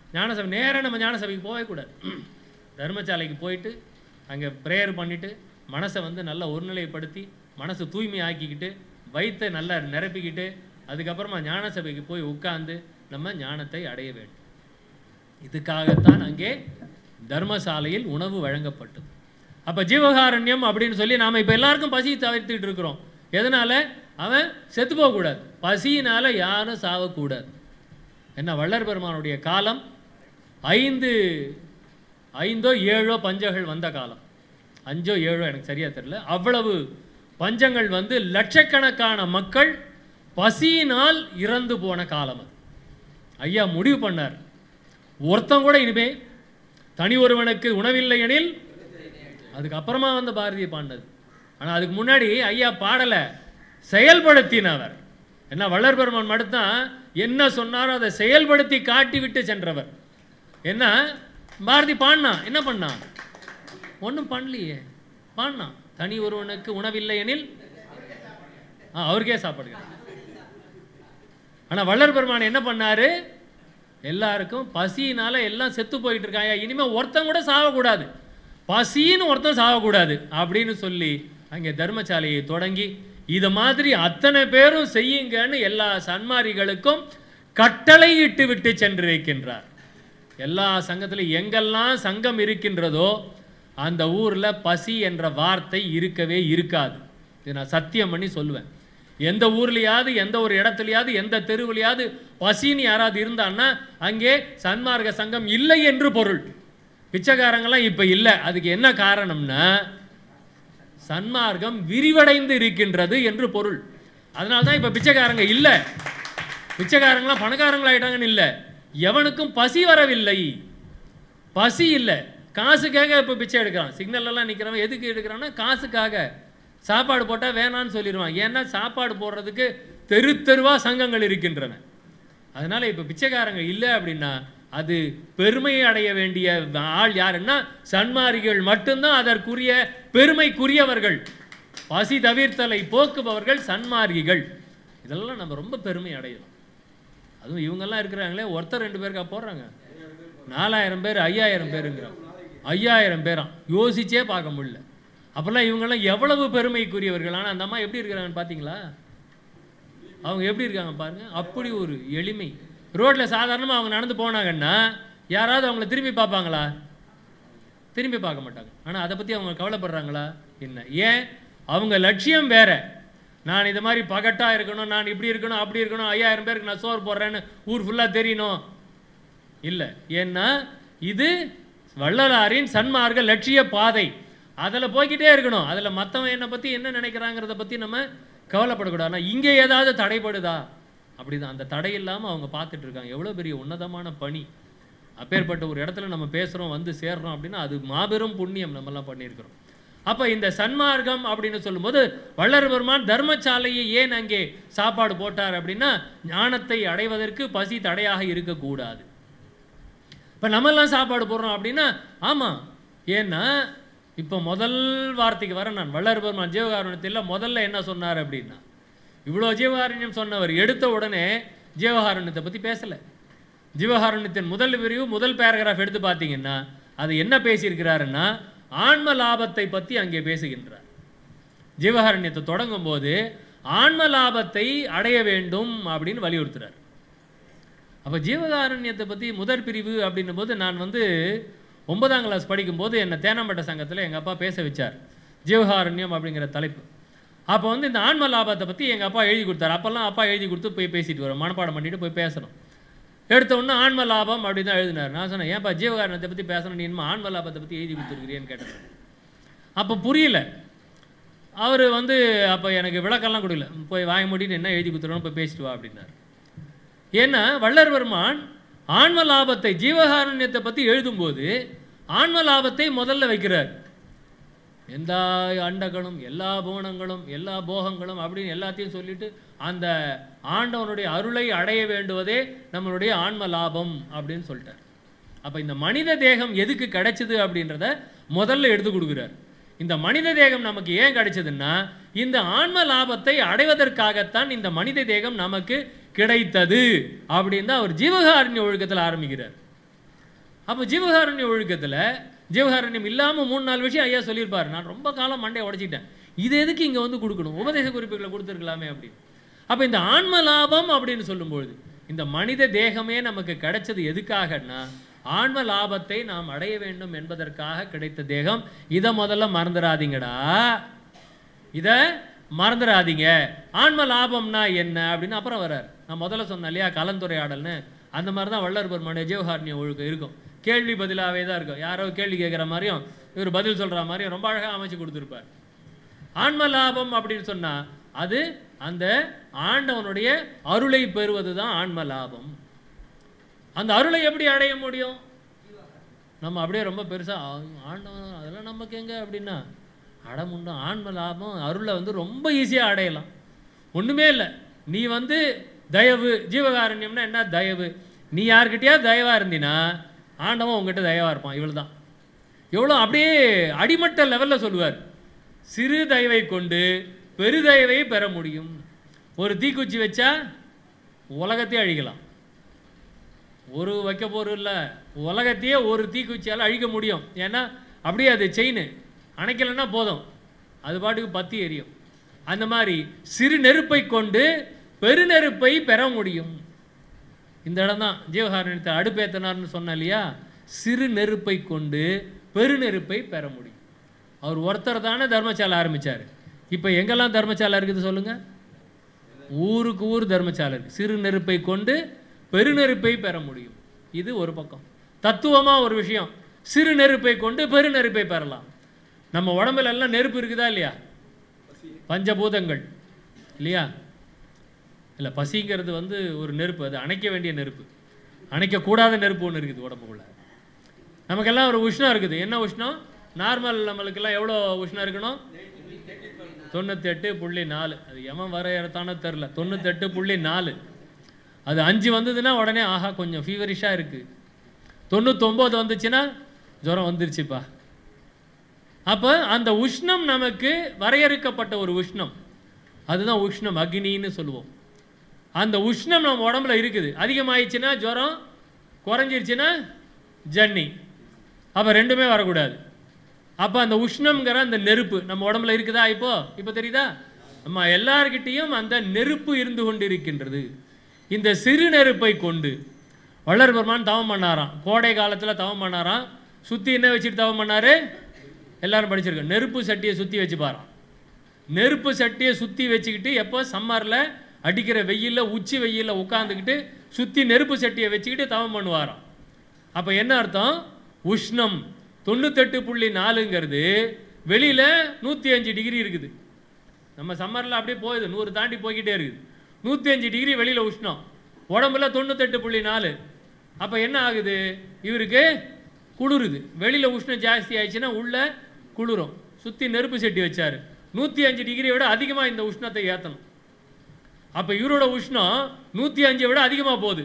ஞானசபை நேராக நம்ம ஞானசபைக்கு போகவே கூடாது தர்மசாலைக்கு போயிட்டு அங்கே ப்ரேயர் பண்ணிட்டு மனசை வந்து நல்லா ஒருநிலைப்படுத்தி மனசை தூய்மை ஆக்கிக்கிட்டு வயித்தை நல்லா நிரப்பிக்கிட்டு அதுக்கப்புறமா ஞானசபைக்கு போய் உட்கார்ந்து நம்ம ஞானத்தை அடைய வேண்டும் இதுக்காகத்தான் அங்கே தர்மசாலையில் உணவு வழங்கப்பட்டது அப்ப ஜீவகாரண்யம் அப்படின்னு சொல்லி நாம இப்ப எல்லாருக்கும் பசி தவிர்த்துட்டு இருக்கிறோம் எதனால அவன் செத்து போகக்கூடாது பசியினால யாரும் சாவக்கூடாது என்ன வள்ளர் பெருமானுடைய காலம் ஐந்து ஐந்தோ ஏழோ பஞ்சங்கள் வந்த காலம் அஞ்சோ ஏழோ எனக்கு சரியா தெரியல அவ்வளவு பஞ்சங்கள் வந்து லட்சக்கணக்கான மக்கள் பசியினால் இறந்து போன காலம் அது ஐயா முடிவு பண்ணார் ஒருத்தன் கூட இனிமே தனி ஒருவனுக்கு உணவில்லை எனில் அதுக்கப்புறமா வந்து பாரதிய பாண்டது ஆனா அதுக்கு முன்னாடி ஐயா பாடலை செயல்படுத்தினவர் என்ன வள்ளர் பெருமான் மட்டும்தான் என்ன சொன்னாரோ அதை செயல்படுத்தி காட்டி விட்டு சென்றவர் என்ன பாரதி பாடினான் என்ன பண்ணான் ஒண்ணும் பண்ணலையே பாடினான் தனி ஒருவனுக்கு உணவில்லை எனில் ஆ, அவருக்கே சாப்பாடு கிடையாது. ஆனா வள்ளல் பெருமான் என்ன பண்ணாரு எல்லாருக்கும் பசியினால எல்லாம் செத்து போயிட்டு இருக்காங்க இனிமே ஒருத்தன் கூட சாகக்கூடாது பசின்னு ஒருத்தன் சாகக்கூடாது அப்படின்னு சொல்லி அங்கே தர்மசாலையை தொடங்கி இது மாதிரி அத்தனை பேரும் செய்யுங்கன்னு எல்லா சன்மாரிகளுக்கும் கட்டளையிட்டு விட்டு சென்றிருக்கின்றார் எல்லா சங்கத்திலும் எங்கெல்லாம் சங்கம் இருக்கின்றதோ அந்த ஊர்ல பசி என்ற வார்த்தை இருக்கவே இருக்காது இது நான் சத்தியம் பண்ணி சொல்லுவேன் எந்த ஊர்லயாவது எந்த ஒரு இடத்துலயாவது எந்த தெருவுலையாவது பசின்னு யாராவது இருந்தான்னா அங்கே சன்மார்க்க சங்கம் இல்லை என்று பொருள் பிச்சைக்காரங்களாம் இப்ப இல்லை அதுக்கு என்ன காரணம்னா சன்மார்க்கம் விரிவடைந்து இருக்கின்றது என்று பொருள் அதனால தான் இப்ப பிச்சைக்காரங்க இல்ல பிச்சைக்காரங்களாம் பணக்காரங்களாயிட்டாங்கன்னு இல்ல எவனுக்கும் பசி வரவில்லை பசி இல்லை காசுக்காக இப்போ பிச்சை எடுக்கிறான் சிக்னல் எல்லாம் நிற்கிறவன் எதுக்கு எடுக்கிறான்னா காசுக்காக சாப்பாடு போட்டால் வேணான்னு சொல்லிடுவான் ஏன்னா சாப்பாடு போடுறதுக்கு தெரு தெருவாக சங்கங்கள் இருக்கின்றன அதனால இப்போ பிச்சைக்காரங்க இல்லை அப்படின்னா அது பெருமை அடைய வேண்டிய ஆள் யாருன்னா சன்மாரிகள் மட்டும்தான் அதற்குரிய பெருமைக்குரியவர்கள் பசி தவிர்த்தலை போக்குபவர்கள் சன்மார்கிகள் இதெல்லாம் நம்ம ரொம்ப பெருமை அடையணும் அதுவும் இவங்கெல்லாம் இருக்கிறாங்களே ஒருத்தர் ரெண்டு பேருக்கா போடுறாங்க நாலாயிரம் பேர் ஐயாயிரம் பேருங்கிறான் ஐயாயிரம் பேராம் யோசிச்சே பார்க்க முடியல அப்போல்லாம் இவங்கெல்லாம் எவ்வளவு பெருமைக்குரியவர்கள் ஆனால் அந்த அம்மா எப்படி இருக்கிறாங்கன்னு பார்த்தீங்களா அவங்க எப்படி இருக்காங்க பாருங்க அப்படி ஒரு எளிமை ரோட்ல சாதாரணமாக அவங்க நடந்து போனாங்கன்னா யாராவது அவங்கள திரும்பி பார்ப்பாங்களா திரும்பி பார்க்க மாட்டாங்க ஆனால் அதை பற்றி அவங்க கவலைப்படுறாங்களா என்ன ஏன் அவங்க லட்சியம் வேற நான் இது மாதிரி பகட்டா இருக்கணும் நான் இப்படி இருக்கணும் அப்படி இருக்கணும் ஐயாயிரம் பேருக்கு நான் சோறு போடுறேன்னு ஊர் ஃபுல்லாக தெரியணும் இல்லை ஏன்னா இது வள்ளலாரின் சன்மார்க்க லட்சிய பாதை அதில் போய்க்கிட்டே இருக்கணும் அதில் மற்றவன் என்னை பற்றி என்ன நினைக்கிறாங்கிறத பற்றி நம்ம கவலைப்படக்கூடாது ஆனால் இங்கே ஏதாவது தடைப்படுதா அப்படிதான் அந்த தடை இல்லாமல் அவங்க பார்த்துட்டு இருக்காங்க எவ்வளோ பெரிய உன்னதமான பணி அப்பேற்பட்ட ஒரு இடத்துல நம்ம பேசுகிறோம் வந்து சேர்றோம் அப்படின்னா அது மாபெரும் புண்ணியம் நம்மெல்லாம் பண்ணியிருக்கிறோம் அப்போ இந்த சன்மார்க்கம் அப்படின்னு சொல்லும்போது வள்ளர் பெருமான் தர்மசாலையை ஏன் அங்கே சாப்பாடு போட்டார் அப்படின்னா ஞானத்தை அடைவதற்கு பசி தடையாக இருக்கக்கூடாது இப்போ நம்மெல்லாம் சாப்பாடு போடுறோம் அப்படின்னா ஆமாம் ஏன்னா இப்போ முதல் வார்த்தைக்கு வர நான் வள்ளர் பெருமான் ஜீவகாருண்யத்தில் முதல்ல என்ன சொன்னார் அப்படின்னா இவ்வளோ ஜீவகாருண்யம் சொன்னவர் எடுத்த உடனே ஜீவகாருண்யத்தை பற்றி பேசலை ஜீவகாருண்யத்தின் முதல் பிரிவு முதல் பேராகிராஃப் எடுத்து பார்த்தீங்கன்னா அது என்ன பேசியிருக்கிறாருன்னா ஆன்ம லாபத்தை பற்றி அங்கே பேசுகின்றார் ஜீவகாருண்யத்தை தொடங்கும் போது ஆன்ம லாபத்தை அடைய வேண்டும் அப்படின்னு வலியுறுத்துறார் அப்போ ஜீவகாருண்யத்தை பற்றி முதற் பிரிவு அப்படின்னும் போது நான் வந்து ஒன்பதாம் கிளாஸ் படிக்கும்போது என்னை தேனாம்பட்ட சங்கத்தில் எங்கள் அப்பா பேச வச்சார் ஜீவகாருண்யம் அப்படிங்கிற தலைப்பு அப்போ வந்து இந்த ஆன்ம லாபத்தை பற்றி எங்கள் அப்பா எழுதி கொடுத்தாரு அப்போல்லாம் அப்பா எழுதி கொடுத்து போய் பேசிட்டு வரோம் மனப்பாடம் பண்ணிட்டு போய் பேசணும் எடுத்த உடனே ஆன்ம லாபம் அப்படின்னு தான் எழுதினார் நான் சொன்னேன் ஏன்ப்பா ஜீவகாரணத்தை பற்றி பேசணும் நீ இன்னும் ஆன்ம லாபத்தை பற்றி எழுதி கொடுத்துருக்கிறியன்னு கேட்டேன் அப்போ புரியல அவர் வந்து அப்போ எனக்கு விளக்கெல்லாம் கொடுக்கல போய் வாய மூடிட்டு என்ன எழுதி கொடுத்துருவோம் போய் பேசிட்டு வா அப்படின்னார் ஏன்னா வள்ளர் பெருமான் ஆன்ம லாபத்தை ஜீவகாருண்யத்தை பற்றி எழுதும்போது ஆன்ம லாபத்தை முதல்ல வைக்கிறார் எந்த அண்டங்களும் எல்லா புவனங்களும் எல்லா போகங்களும் அப்படின்னு எல்லாத்தையும் சொல்லிட்டு அந்த ஆண்டவனுடைய அருளை அடைய வேண்டுவதே நம்மளுடைய ஆன்ம லாபம் அப்படின்னு சொல்லிட்டார் அப்போ இந்த மனித தேகம் எதுக்கு கிடைச்சது அப்படின்றத முதல்ல எடுத்து கொடுக்குறார் இந்த மனித தேகம் நமக்கு ஏன் கிடைச்சதுன்னா இந்த ஆன்ம லாபத்தை அடைவதற்காகத்தான் இந்த மனித தேகம் நமக்கு கிடைத்தது அப்படின்னு தான் அவர் ஜீவகாருண்ய ஒழுக்கத்தில் ஆரம்பிக்கிறார் அப்போ ஜீவகாருண்ய ஒழுக்கத்தில் ஜீவகாருண்யம் இல்லாமல் மூணு நாலு விஷயம் ஐயா சொல்லியிருப்பார் நான் ரொம்ப காலம் மண்டையை உடைச்சிட்டேன் இது எதுக்கு இங்கே வந்து கொடுக்கணும் உபதேச குறிப்புகளை கொடுத்துருக்கலாமே அப்படின்னு அப்போ இந்த ஆன்ம லாபம் அப்படின்னு சொல்லும்பொழுது இந்த மனித தேகமே நமக்கு கிடைச்சது எதுக்காகன்னா ஆன்ம லாபத்தை நாம் அடைய வேண்டும் என்பதற்காக கிடைத்த தேகம் இதை முதல்ல மறந்துடாதீங்கடா இதை மறந்துடாதீங்க ஆன்ம லாபம்னா என்ன அப்படின்னு அப்புறம் வர்றார் நான் முதல்ல சொன்னேன் இல்லையா கலந்துரையாடல்னு அந்த மாதிரி தான் வள்ளல் பெருமானுடைய ஜீவகாரண்ய ஒழுக்கம் இருக்கும் கேள்வி பதிலாகவே தான் இருக்கும் யாரோ கேள்வி கேட்குற மாதிரியும் இவர் பதில் சொல்கிற மாதிரியும் ரொம்ப அழகாக அமைச்சு கொடுத்துருப்பார் ஆன்ம லாபம் அப்படின்னு சொன்னா அது அந்த ஆண்டவனுடைய அருளை பெறுவது தான் ஆன்ம லாபம் அந்த அருளை எப்படி அடைய முடியும் நம்ம அப்படியே ரொம்ப பெருசா "ஆ, ஆண்டவன் அதெல்லாம் நமக்கு எங்க அப்படின்னா அடமுண்டோ ஆன்ம லாபம் அருளை வந்து ரொம்ப ஈஸியாக அடையலாம் ஒண்ணுமே இல்லை நீ வந்து தயவு ஜீவகாரண்யம்னா என்ன தயவு நீ யார்கிட்டயா தயவா இருந்தினா ஆண்டவன் உங்ககிட்ட தயவா இருப்பான் இவ்வளவு தான் எவ்வளோ அப்படியே அடிமட்ட லெவலில் சொல்லுவார் சிறு தயவை கொண்டு பெருதயவை பெற முடியும் ஒரு தீக்குச்சி வச்சா உலகத்தையே அழிக்கலாம் ஒரு வைக்க போகிறோம் இல்லை உலகத்தையே ஒரு தீக்குச்சியால் அழிக்க முடியும் ஏன்னா அப்படியே அது செயின் அணைக்கலைன்னா போதும் அது பாட்டுக்கு பத்தி எரியும் அந்த மாதிரி சிறு நெருப்பை கொண்டு பெருநெருப்பை பெற முடியும் இந்த இடம் தான் ஜீவகாரணத்தை அடுப்பேத்தனார்னு சொன்னேன் இல்லையா சிறு நெருப்பை கொண்டு பெருநெருப்பை பெற முடியும் அவர் ஒருத்தர் தானே தர்மசாலை ஆரம்பிச்சார் இப்போ எங்கெல்லாம் தர்மசாலை இருக்குது சொல்லுங்க ஊருக்கு ஊர் தர்மசாலை இருக்கு சிறு நெருப்பை கொண்டு பெருநெருப்பை பெற முடியும் இது ஒரு பக்கம் தத்துவமாக ஒரு விஷயம் சிறு நெருப்பை கொண்டு பெருநெருப்பை பெறலாம் நம்ம உடம்புல எல்லாம் நெருப்பு இருக்குதா இல்லையா பஞ்சபூதங்கள் இல்லையா இல்லை பசிங்கிறது வந்து ஒரு நெருப்பு அது அணைக்க வேண்டிய நெருப்பு அணைக்கக்கூடாத நெருப்பு ஒன்று இருக்குது உடம்புக்குள்ள நமக்கெல்லாம் ஒரு உஷ்ணம் இருக்குது என்ன உஷ்ணம் நார்மல் நம்மளுக்கெல்லாம் எவ்வளோ உஷ்ணம் இருக்கணும் தொண்ணூத்தெட்டு புள்ளி நாலு அது எவன் வரையறத்தானோ தெரில தொண்ணூத்தெட்டு புள்ளி நாலு அது அஞ்சு வந்ததுன்னா உடனே ஆஹா கொஞ்சம் ஃபீவரிஷாக இருக்குது தொண்ணூத்தொம்பது வந்துச்சுன்னா ஜுரம் வந்துருச்சுப்பா அப்போ அந்த உஷ்ணம் நமக்கு வரையறுக்கப்பட்ட ஒரு உஷ்ணம் அதுதான் உஷ்ணம் அக்னின்னு சொல்லுவோம் அந்த உஷ்ணம் நம்ம உடம்புல இருக்குது அதிகமாயிடுச்சுன்னா ஜுரம் குறைஞ்சிருச்சுன்னா ஜன்னி அப்போ ரெண்டுமே வரக்கூடாது அப்போ அந்த உஷ்ணம்ங்கிற அந்த நெருப்பு நம்ம உடம்புல இருக்குதா இப்போ இப்போ தெரியுதா நம்ம எல்லார்கிட்டேயும் அந்த நெருப்பு இருந்து கொண்டிருக்கின்றது இந்த சிறு நெருப்பை கொண்டு வள்ளல் பெருமான் தவம் பண்ணாராம் கோடை காலத்தில் தவம் பண்ணாராம் சுற்றி என்ன வச்சுட்டு தவம் பண்ணாரு எல்லாரும் படிச்சிருக்கோம் நெருப்பு சட்டியை சுற்றி வச்சுப்பாராம் நெருப்பு சட்டியை சுற்றி வச்சுக்கிட்டு எப்போ சம்மரில் அடிக்கிற வெயிலில் உச்சி வெயிலில் உட்காந்துக்கிட்டு சுற்றி நெருப்பு சட்டியை வச்சுக்கிட்டு தவம் பண்ணுவாராம் அப்போ என்ன அர்த்தம் உஷ்ணம் தொண்ணூத்தெட்டு புள்ளி நாலுங்கிறது வெளியில் நூற்றி அஞ்சு டிகிரி இருக்குது நம்ம சம்மரில் அப்படியே போகுது நூறு தாண்டி போய்கிட்டே இருக்குது நூற்றி அஞ்சு டிகிரி வெளியில் உஷ்ணம் உடம்புல தொண்ணூத்தெட்டு புள்ளி நாலு அப்போ என்ன ஆகுது இவருக்கு குளிருது வெளியில் உஷ்ணம் ஜாஸ்தி ஆயிடுச்சுன்னா உள்ள குளிரும் சுற்றி நெருப்பு செட்டி வச்சாரு நூற்றி அஞ்சு டிகிரியை விட அதிகமாக இந்த உஷ்ணத்தை ஏற்றணும் அப்போ இவரோட உஷ்ணம் நூற்றி அஞ்சை விட அதிகமாக போகுது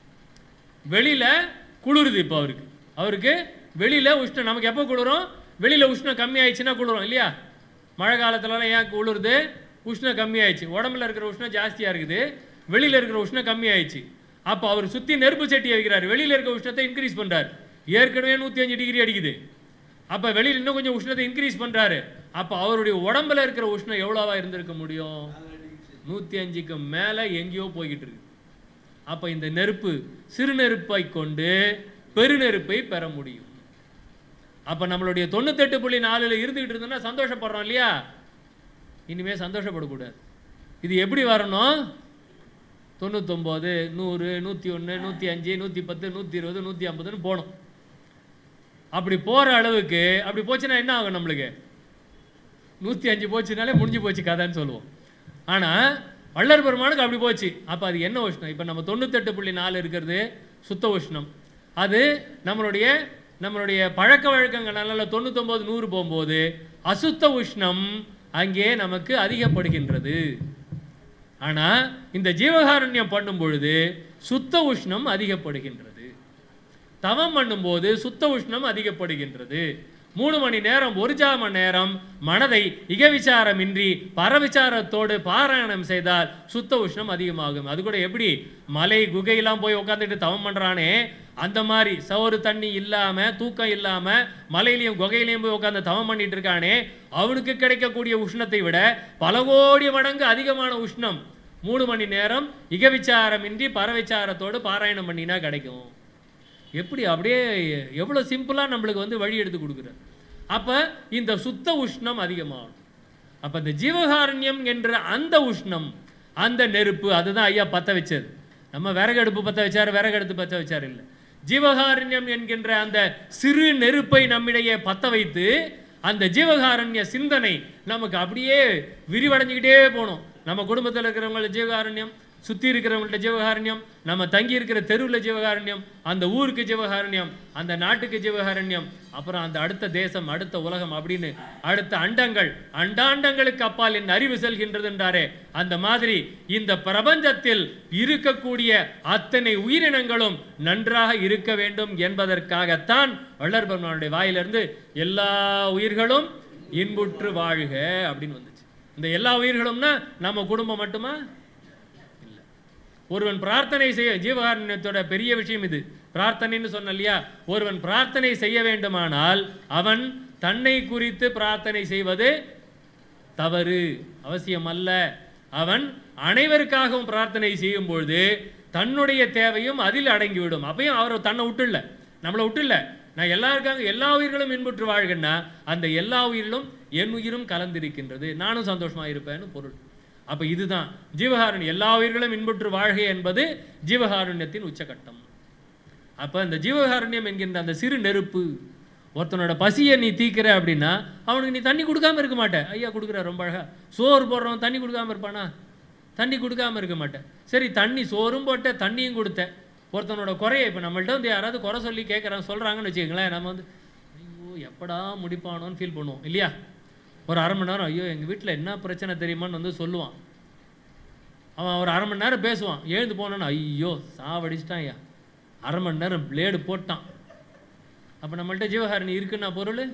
வெளியில் குளிருது இப்போ அவருக்கு அவருக்கு வெளியில் உஷ்ணம் நமக்கு எப்போ குளிரும் வெளியில் உஷ்ணம் கம்மி ஆயிடுச்சுன்னா குளிரும் இல்லையா மழை காலத்துலலாம் ஏன் குளிருது உஷ்ணம் கம்மி ஆயிடுச்சு உடம்புல இருக்கிற உஷ்ணம் ஜாஸ்தியாக இருக்குது வெளியில் இருக்கிற உஷ்ணம் கம்மி ஆயிடுச்சு அப்போ அவர் சுற்றி நெருப்பு சட்டியை வைக்கிறார் வெளியில் இருக்கிற உஷ்ணத்தை இன்க்ரீஸ் பண்ணுறாரு ஏற்கனவே நூற்றி அஞ்சு டிகிரி அடிக்குது அப்போ வெளியில் இன்னும் கொஞ்சம் உஷ்ணத்தை இன்க்ரீஸ் பண்ணுறாரு அப்போ அவருடைய உடம்புல இருக்கிற உஷ்ணம் எவ்வளோவா இருந்திருக்க முடியும் நூற்றி அஞ்சுக்கு மேலே எங்கேயோ போய்கிட்டு இருக்கு அப்போ இந்த நெருப்பு சிறு நெருப்பை கொண்டு பெருநெருப்பை பெற முடியும் அப்போ நம்மளுடைய தொண்ணூத்தெட்டு புள்ளி நாலில் இருந்துகிட்டு இருந்தோம்னா சந்தோஷப்படுறோம் இல்லையா இனிமே சந்தோஷப்படக்கூடாது இது எப்படி வரணும் தொண்ணூத்தொம்பது நூறு நூற்றி ஒன்று நூற்றி அஞ்சு நூற்றி பத்து நூற்றி இருபது நூற்றி ஐம்பதுன்னு போகணும் அப்படி போகிற அளவுக்கு அப்படி போச்சுன்னா என்ன ஆகும் நம்மளுக்கு நூற்றி அஞ்சு போச்சுனாலே முடிஞ்சு போச்சு கதைன்னு சொல்லுவோம் ஆனால் வள்ளர் பெருமானுக்கு அப்படி போச்சு அப்போ அது என்ன உஷ்ணம் இப்போ நம்ம தொண்ணூத்தெட்டு புள்ளி நாலு இருக்கிறது சுத்த உஷ்ணம் அது நம்மளுடைய நம்மளுடைய பழக்க வழக்கங்களால தொண்ணூத்தொம்பது நூறு போகும்போது அசுத்த உஷ்ணம் அங்கே நமக்கு அதிகப்படுகின்றது ஆனால் இந்த ஜீவகாருண்யம் பண்ணும் பொழுது சுத்த உஷ்ணம் அதிகப்படுகின்றது தவம் பண்ணும்போது சுத்த உஷ்ணம் அதிகப்படுகின்றது மூணு மணி நேரம் ஒரு ஜாம நேரம் மனதை இகவிசாரமின்றி பரவிச்சாரத்தோடு பாராயணம் செய்தால் சுத்த உஷ்ணம் அதிகமாகும் அது கூட எப்படி மலை குகையெல்லாம் போய் உட்காந்துட்டு தவம் பண்றானே அந்த மாதிரி சோறு தண்ணி இல்லாம தூக்கம் இல்லாம மலையிலையும் குகையிலையும் போய் உட்காந்து தவம் பண்ணிட்டு இருக்கானே அவனுக்கு கிடைக்கக்கூடிய உஷ்ணத்தை விட பல கோடி மடங்கு அதிகமான உஷ்ணம் மூணு மணி நேரம் இகவிச்சாரமின்றி பரவிச்சாரத்தோடு பாராயணம் பண்ணினா கிடைக்கும் எப்படி அப்படியே எவ்வளோ சிம்பிளாக நம்மளுக்கு வந்து வழி எடுத்து கொடுக்குறார் அப்போ இந்த சுத்த உஷ்ணம் அதிகமாகும் அப்போ இந்த ஜீவகாருண்யம் என்ற அந்த உஷ்ணம் அந்த நெருப்பு அதுதான் ஐயா பற்ற வச்சது நம்ம விறகடுப்பு பற்ற வச்சார் விறகடுத்து பற்ற வச்சார் இல்லை ஜீவகாருண்யம் என்கின்ற அந்த சிறு நெருப்பை நம்மிடையே பற்ற வைத்து அந்த ஜீவகாருண்ய சிந்தனை நமக்கு அப்படியே விரிவடைஞ்சுக்கிட்டே போகணும் நம்ம குடும்பத்தில் இருக்கிறவங்கள ஜீவகாருண்யம் சுற்றி இருக்கிறவங்கள்ட்ட ஜீவகாருண்யம் நம்ம தங்கி இருக்கிற தெருவில் ஜீவகாருண்யம் அந்த ஊருக்கு ஜீவகாருண்யம் அந்த நாட்டுக்கு ஜீவகாருண்யம் அப்புறம் அந்த அடுத்த தேசம் அடுத்த உலகம் அப்படின்னு அடுத்த அண்டங்கள் அண்டாண்டங்களுக்கு அப்பால் என் அறிவு செல்கின்றது என்றாரே அந்த மாதிரி இந்த பிரபஞ்சத்தில் இருக்கக்கூடிய அத்தனை உயிரினங்களும் நன்றாக இருக்க வேண்டும் என்பதற்காகத்தான் வள்ளல் பெருமானுடைய வாயிலிருந்து எல்லா உயிர்களும் இன்புற்று வாழ்க அப்படின்னு வந்துச்சு இந்த எல்லா உயிர்களும்னா நம்ம குடும்பம் மட்டுமா இல்லை ஒருவன் பிரார்த்தனை செய்ய ஜீவகாருண்யத்தோட பெரிய விஷயம் இது பிரார்த்தனைன்னு சொன்ன இல்லையா ஒருவன் பிரார்த்தனை செய்ய வேண்டுமானால் அவன் தன்னை குறித்து பிரார்த்தனை செய்வது தவறு அவசியம் அல்ல அவன் அனைவருக்காகவும் பிரார்த்தனை செய்யும் பொழுது தன்னுடைய தேவையும் அதில் அடங்கிவிடும் அப்பயும் அவர் தன்னை விட்டுல நம்மளை விட்டுல நான் எல்லாருக்காக எல்லா உயிர்களும் இன்புற்று வாழ்கன்னா அந்த எல்லா உயிரிலும் என் உயிரும் கலந்திருக்கின்றது நானும் சந்தோஷமா இருப்பேன்னு பொருள் அப்ப இதுதான் ஜீவகாருண்யம் எல்லா உயிர்களும் இன்புற்று வாழ்க என்பது ஜீவகாருண்யத்தின் உச்சகட்டம் அப்ப இந்த ஜீவகாருண்யம் என்கின்ற அந்த சிறு நெருப்பு ஒருத்தனோட பசியை நீ தீக்கிற அப்படின்னா அவனுக்கு நீ தண்ணி கொடுக்காம இருக்க மாட்ட ஐயா கொடுக்குற ரொம்ப அழகா சோறு போடுறவன் தண்ணி கொடுக்காம இருப்பானா தண்ணி கொடுக்காம இருக்க மாட்டேன் சரி தண்ணி சோறும் போட்ட தண்ணியும் கொடுத்த ஒருத்தனோட குறைய இப்போ நம்மள்ட்ட வந்து யாராவது குறை சொல்லி கேட்குறாங்க சொல்கிறாங்கன்னு வச்சுக்கோங்களேன் நம்ம வந்து ஐயோ எப்படா முடிப்பானோன்னு ஃபீல் பண்ணுவோம் இல்லையா ஒரு அரை மணி நேரம் ஐயோ எங்கள் வீட்டில் என்ன பிரச்சனை தெரியுமான்னு வந்து சொல்லுவான் அவன் ஒரு அரை மணி நேரம் பேசுவான் எழுந்து போனான்னு ஐயோ சாவடிச்சிட்டான் ஐயா அரை மணி நேரம் பிளேடு போட்டான் அப்போ நம்மள்ட்ட ஜீவகாரணி இருக்குன்னா பொருள்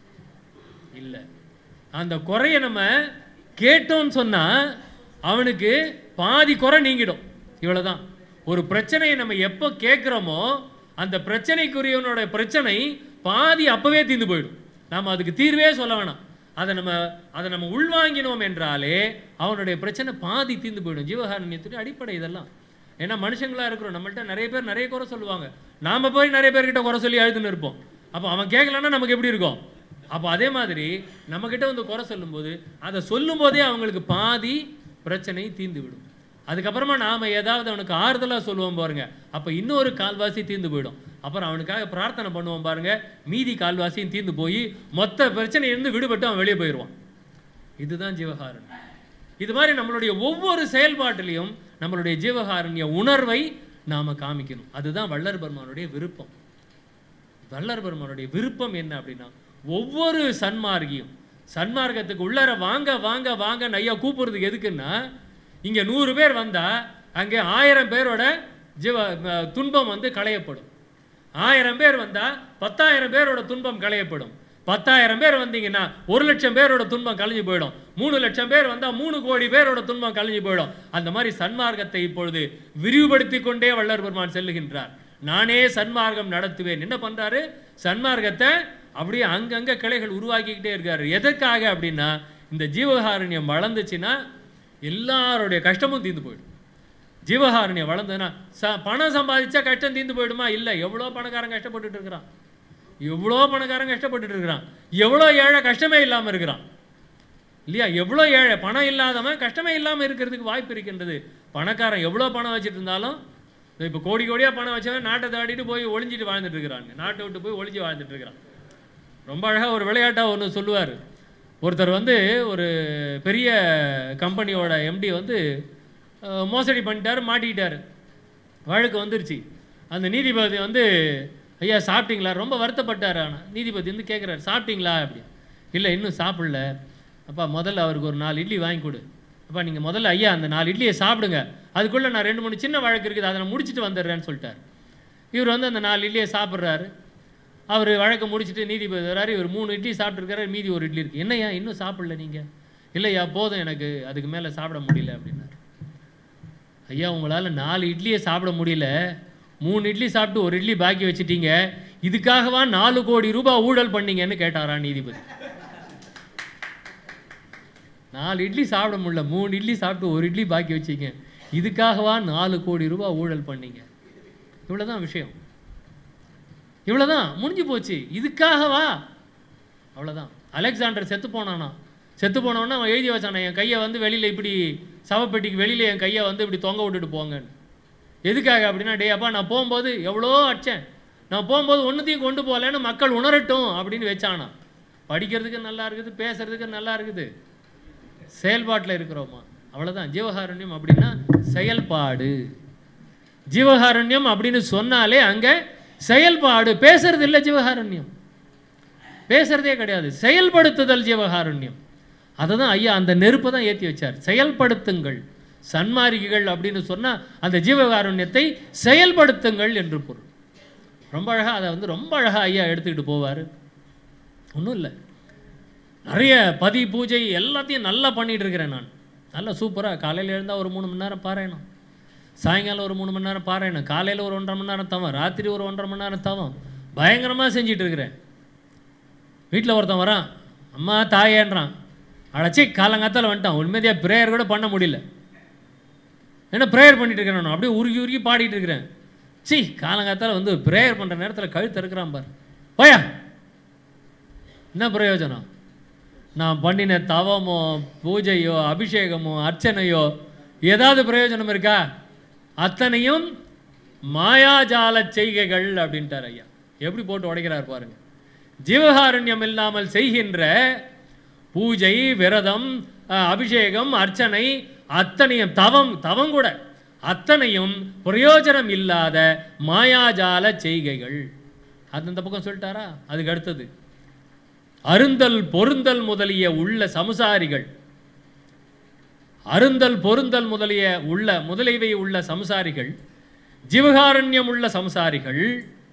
இல்லை அந்த குறைய நம்ம கேட்டோம்னு சொன்னா அவனுக்கு பாதி குறை நீங்கிடும் இவ்வளவுதான் ஒரு பிரச்சனையை நம்ம எப்போ கேட்குறோமோ அந்த பிரச்சனைக்குரியவனோட பிரச்சனை பாதி அப்பவே தீர்ந்து போயிடும் நாம அதுக்கு தீர்வே சொல்ல வேணாம் அதை நம்ம அதை நம்ம உள்வாங்கினோம் என்றாலே அவனுடைய பிரச்சனை பாதி தீர்ந்து போயிடும் ஜீவகாருண்யத்துடைய அடிப்படை இதெல்லாம் ஏன்னா மனுஷங்களா இருக்கிறோம் நம்மள்ட்ட நிறைய பேர் நிறைய குறை சொல்லுவாங்க நாம போய் நிறைய பேர்கிட்ட குறை சொல்லி அழுதுன்னு இருப்போம் அப்போ அவன் கேட்கலன்னா நமக்கு எப்படி இருக்கும் அப்போ அதே மாதிரி நம்மக்கிட்ட வந்து குறை சொல்லும்போது அதை சொல்லும் போதே அவங்களுக்கு பாதி பிரச்சனை தீர்ந்து விடும் அதுக்கப்புறமா நாம ஏதாவது அவனுக்கு ஆறுதலா சொல்லுவோம் பாருங்க அப்போ இன்னொரு கால்வாசி தீர்ந்து போயிடும் அப்புறம் அவனுக்காக பிரார்த்தனை பண்ணுவோம் பாருங்க மீதி கால்வாசியும் தீர்ந்து போய் மொத்த பிரச்சனையிலிருந்து விடுபட்டு அவன் வெளியே போயிடுவான் இதுதான் ஜீவகாருண்யம் இது மாதிரி நம்மளுடைய ஒவ்வொரு செயல்பாட்டிலையும் நம்மளுடைய ஜீவகாருண்ய உணர்வை நாம காமிக்கணும் அதுதான் வள்ளர் பெருமானுடைய விருப்பம் வள்ளர் பெருமானுடைய விருப்பம் என்ன அப்படின்னா ஒவ்வொரு சன்மார்கியும் சன்மார்க்கத்துக்கு உள்ளார வாங்க வாங்க வாங்க ஐயா கூப்பிடுறதுக்கு எதுக்குன்னா இங்க நூறு பேர் வந்தா அங்கே ஆயிரம் பேரோட ஜீவ அஹ், துன்பம் வந்து களையப்படும் ஆயிரம் பேர் வந்தா பத்தாயிரம் பேரோட துன்பம் களையப்படும் பத்தாயிரம் பேர் வந்தீங்கன்னா ஒரு லட்சம் பேரோட துன்பம் கழிஞ்சு போயிடும் மூணு லட்சம் பேர் வந்தா மூணு கோடி பேரோட துன்பம் கழிஞ்சு போயிடும் அந்த மாதிரி சன்மார்க்கத்தை இப்பொழுது விரிவுபடுத்தி கொண்டே வள்ளர் பெருமான் செல்லுகின்றார் நானே சன்மார்க்கம் நடத்துவேன் என்ன பண்றாரு சன்மார்க்கத்தை அப்படியே அங்கங்க கிளைகள் உருவாக்கிக்கிட்டே இருக்காரு எதற்காக அப்படின்னா இந்த ஜீவகாருண்யம் வளர்ந்துச்சுன்னா எல்லாருடைய கஷ்டமும் தீர்ந்து போயிடும் ஜீவகாருண்யம் வளர்ந்ததுன்னா ச பணம் சம்பாதிச்சா கஷ்டம் தீர்ந்து போயிடுமா இல்லை எவ்வளோ பணக்காரன் கஷ்டப்பட்டுட்டு இருக்கிறான் எவ்வளோ பணக்காரன் கஷ்டப்பட்டுட்டு இருக்கிறான் எவ்வளோ ஏழை கஷ்டமே இல்லாமல் இருக்கிறான் இல்லையா எவ்வளோ ஏழை பணம் இல்லாதவன் கஷ்டமே இல்லாமல் இருக்கிறதுக்கு வாய்ப்பு இருக்கின்றது பணக்காரன் எவ்வளோ பணம் வச்சுட்டு இருந்தாலும் இப்போ கோடி கோடியாக பணம் வச்சவன் நாட்டை தாடிட்டு போய் ஒளிஞ்சிட்டு வாழ்ந்துட்டு இருக்கிறாங்க நாட்டை விட்டு போய் ஒளிஞ்சு வாழ்ந்துட்டு இருக்கிறான் ரொம்ப அழகாக ஒரு விளையாட்டாக ஒன்று சொல்லுவார் ஒருத்தர் வந்து ஒரு பெரிய கம்பெனியோட எம்டி வந்து அஹ், மோசடி பண்ணிட்டாரு மாட்டிக்கிட்டாரு வழக்கு வந்துருச்சு அந்த நீதிபதி வந்து ஐயா சாப்பிட்டீங்களா ரொம்ப வருத்தப்பட்டார் ஆனால் நீதிபதி வந்து கேட்குறாரு சாப்பிட்டீங்களா அப்படி இல்லை இன்னும் சாப்பிடல அப்பா முதல்ல அவருக்கு ஒரு நாலு இட்லி வாங்கி கொடு அப்பா நீங்கள் முதல்ல ஐயா அந்த நாலு இட்லியை சாப்பிடுங்க அதுக்குள்ளே நான் ரெண்டு மூணு சின்ன வழக்கு இருக்குது அதை நான் முடிச்சுட்டு வந்துடுறேன்னு சொல்லிட்டார் இவர் வந்து அந்த நாலு இட்லியை சாப்பிட்றாரு அவர் வழக்கு முடிச்சுட்டு நீதிபதி வராரு இவர் மூணு இட்லி சாப்பிட்ருக்காரு மீதி ஒரு இட்லி இருக்குது என்னய்யா இன்னும் சாப்பிடல நீங்கள் இல்லையா போதும் எனக்கு அதுக்கு மேலே சாப்பிட முடியல அப்படின்னாரு ஐயா உங்களால் நாலு இட்லியை சாப்பிட முடியல மூணு இட்லி சாப்பிட்டு ஒரு இட்லி பாக்கி வச்சிட்டீங்க இதுக்காகவா நாலு கோடி ரூபாய் ஊழல் பண்ணீங்கன்னு கேட்டாரா நீதிபதி நாலு இட்லி சாப்பிட முடியல மூணு இட்லி சாப்பிட்டு ஒரு இட்லி பாக்கி வச்சீங்க இதுக்காகவா நாலு கோடி ரூபாய் ஊழல் பண்ணீங்க இவ்வளவுதான் விஷயம் இவ்வளவுதான் முடிஞ்சு போச்சு இதுக்காகவா அவ்வளவுதான் அலெக்சாண்டர் செத்து போனானா செத்து போனவொன்னே அவன் எழுதி வச்சானா என் கையை வந்து வெளியில இப்படி சவப்பெட்டிக்கு வெளியில என் கையை வந்து இப்படி தொங்க விட்டுட்டு போங்கன்னு எதுக்காக அப்படின்னா டேய் அப்பா நான் போகும்போது எவ்வளோ அடிச்சேன் நான் போகும்போது ஒன்றுத்தையும் கொண்டு போகலன்னு மக்கள் உணரட்டும் அப்படின்னு வச்சானா படிக்கிறதுக்கு நல்லா இருக்குது பேசுறதுக்கு நல்லா இருக்குது செயல்பாட்டில் இருக்கிறோமா அவ்வளவுதான் ஜீவகாருண்யம் அப்படின்னா செயல்பாடு ஜீவகாருண்யம் அப்படின்னு சொன்னாலே அங்க செயல்பாடு பேசுறது இல்லை ஜீவகாருண்யம் பேசுறதே கிடையாது செயல்படுத்துதல் ஜீவகாருண்யம் அதை தான் ஐயா அந்த நெருப்பை தான் ஏற்றி வச்சார் செயல்படுத்துங்கள் சன்மார்கிகள் அப்படின்னு சொன்னா அந்த ஜீவகாருண்யத்தை செயல்படுத்துங்கள் என்று பொருள் ரொம்ப அழகா அதை வந்து ரொம்ப அழகா ஐயா எடுத்துக்கிட்டு போவார் ஒன்றும் இல்லை நிறைய பதி பூஜை எல்லாத்தையும் நல்லா பண்ணிட்டு இருக்கிறேன் நான் நல்லா சூப்பராக காலையில் எழுந்தால் ஒரு மூணு மணி நேரம் பாராயணம் சாயங்காலம் ஒரு மூணு மணி நேரம் பாராயணம் காலையில் ஒரு ஒன்றரை மணி நேரம் தவம் ராத்திரி ஒரு ஒன்றரை மணி நேரம் தவம் பயங்கரமாக செஞ்சிட்டு இருக்கிறேன் வீட்டில் ஒருத்தன் வரான் அம்மா தாயேன்றான் அழைச்சி காலங்காத்தால வந்துட்டான் உண்மையாக ப்ரேயர் கூட பண்ண முடியல என்ன ப்ரேயர் பண்ணிட்டு இருக்கிறேன் நான் அப்படியே உருகி உருகி பாடிட்டு இருக்கிறேன் சீ காலங்காத்தால வந்து ப்ரேயர் பண்ணுற நேரத்தில் கழுத்து இருக்கிறான் பார் போயா என்ன பிரயோஜனம் நான் பண்ணின தவமோ பூஜையோ அபிஷேகமோ அர்ச்சனையோ ஏதாவது பிரயோஜனம் இருக்கா அத்தனையும் மாயாஜால செய்கைகள் அப்படின்ட்டார் ஐயா எப்படி போட்டு உடைக்கிறார் பாருங்க ஜீவகாருண்யம் இல்லாமல் செய்கின்ற பூஜை விரதம் அஹ், அபிஷேகம் அர்ச்சனை அத்தனையும் தவம் தவம் கூட அத்தனையும் பிரயோஜனம் இல்லாத மாயாஜால செய்கைகள் அது இந்த பக்கம் சொல்லிட்டாரா அதுக்கு அடுத்தது அருந்தல் பொருந்தல் முதலிய உள்ள சமுசாரிகள் அருந்தல் பொருந்தல் முதலிய உள்ள முதலியவை உள்ள சம்சாரிகள் ஜீவகாருண்யம் உள்ள சம்சாரிகள்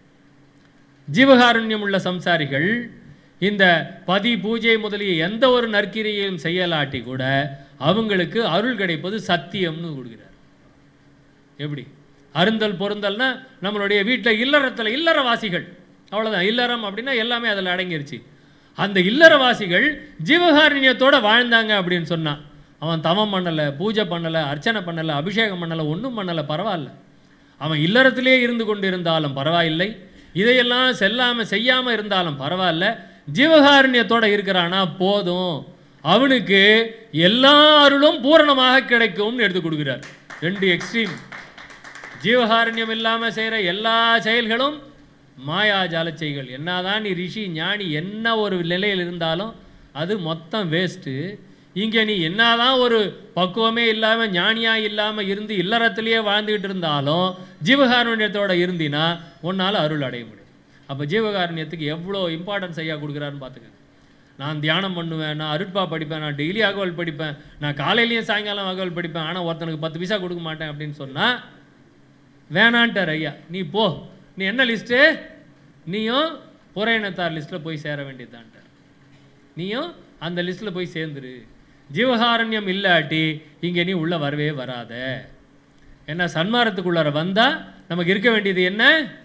ஜீவகாருண்யம் உள்ள சம்சாரிகள் இந்த பதி பூஜை முதலிய எந்த ஒரு நற்கிரியையும் செய்யலாட்டி கூட அவங்களுக்கு அருள் கிடைப்பது சத்தியம்னு கொடுக்கிறார் எப்படி அருந்தல் பொருந்தல்னா நம்மளுடைய வீட்டில் இல்லறத்தில் இல்லறவாசிகள் அவ்வளவுதான் இல்லறம் அப்படின்னா எல்லாமே அதில் அடங்கிருச்சு அந்த இல்லறவாசிகள் ஜீவகாருண்யத்தோட வாழ்ந்தாங்க அப்படின்னு சொன்னான் அவன் தவம் பண்ணலை பூஜை பண்ணலை அர்ச்சனை பண்ணலை அபிஷேகம் பண்ணலை ஒன்றும் பண்ணலை பரவாயில்ல அவன் இல்லறத்திலே இருந்து கொண்டு இருந்தாலும் பரவாயில்லை இதையெல்லாம் செல்லாம செய்யாம இருந்தாலும் பரவாயில்ல ஜீவகாருண்யத்தோட இருக்கிறானா போதும் அவனுக்கு எல்லா அருளும் பூரணமாக கிடைக்கும்னு எடுத்து கொடுக்கிறார் ரெண்டு எக்ஸ்ட்ரீம் ஜீவகாருண்யம் இல்லாம செய்யற எல்லா செயல்களும் மாயாஜால செய்கள் என்னதான் நீ ரிஷி ஞானி என்ன ஒரு நிலையில் இருந்தாலும் அது மொத்தம் வேஸ்ட்டு இங்கே நீ என்னதான் ஒரு பக்குவமே இல்லாமல் ஞானியா இல்லாமல் இருந்து இல்லறத்திலேயே வாழ்ந்துகிட்டு இருந்தாலும் ஜீவகாருண்யத்தோட இருந்தினா உன்னால் அருள் அடைய முடியும் அப்போ ஜீவகாருண்யத்துக்கு எவ்வளோ இம்பார்ட்டன்ஸ் ஐயா கொடுக்குறாருன்னு பார்த்துக்கங்க நான் தியானம் பண்ணுவேன் நான் அருட்பா படிப்பேன் நான் டெய்லி அகவல் படிப்பேன் நான் காலையிலையும் சாயங்காலம் அகவல் படிப்பேன் ஆனால் ஒருத்தனுக்கு பத்து பைசா கொடுக்க மாட்டேன் அப்படின்னு சொன்னால் வேணான்ட்டார் ஐயா நீ போ நீ என்ன லிஸ்ட்டு நீயும் புறையினத்தார் லிஸ்ட்டில் போய் சேர வேண்டியதுதான்ட்டார் நீயும் அந்த லிஸ்ட்டில் போய் சேர்ந்துரு ஜீவகாரண்யம் இல்லாட்டி இங்கே நீ உள்ளே வரவே வராத ஏன்னா சன்மாரத்துக்குள்ளார வந்தால் நமக்கு இருக்க வேண்டியது என்ன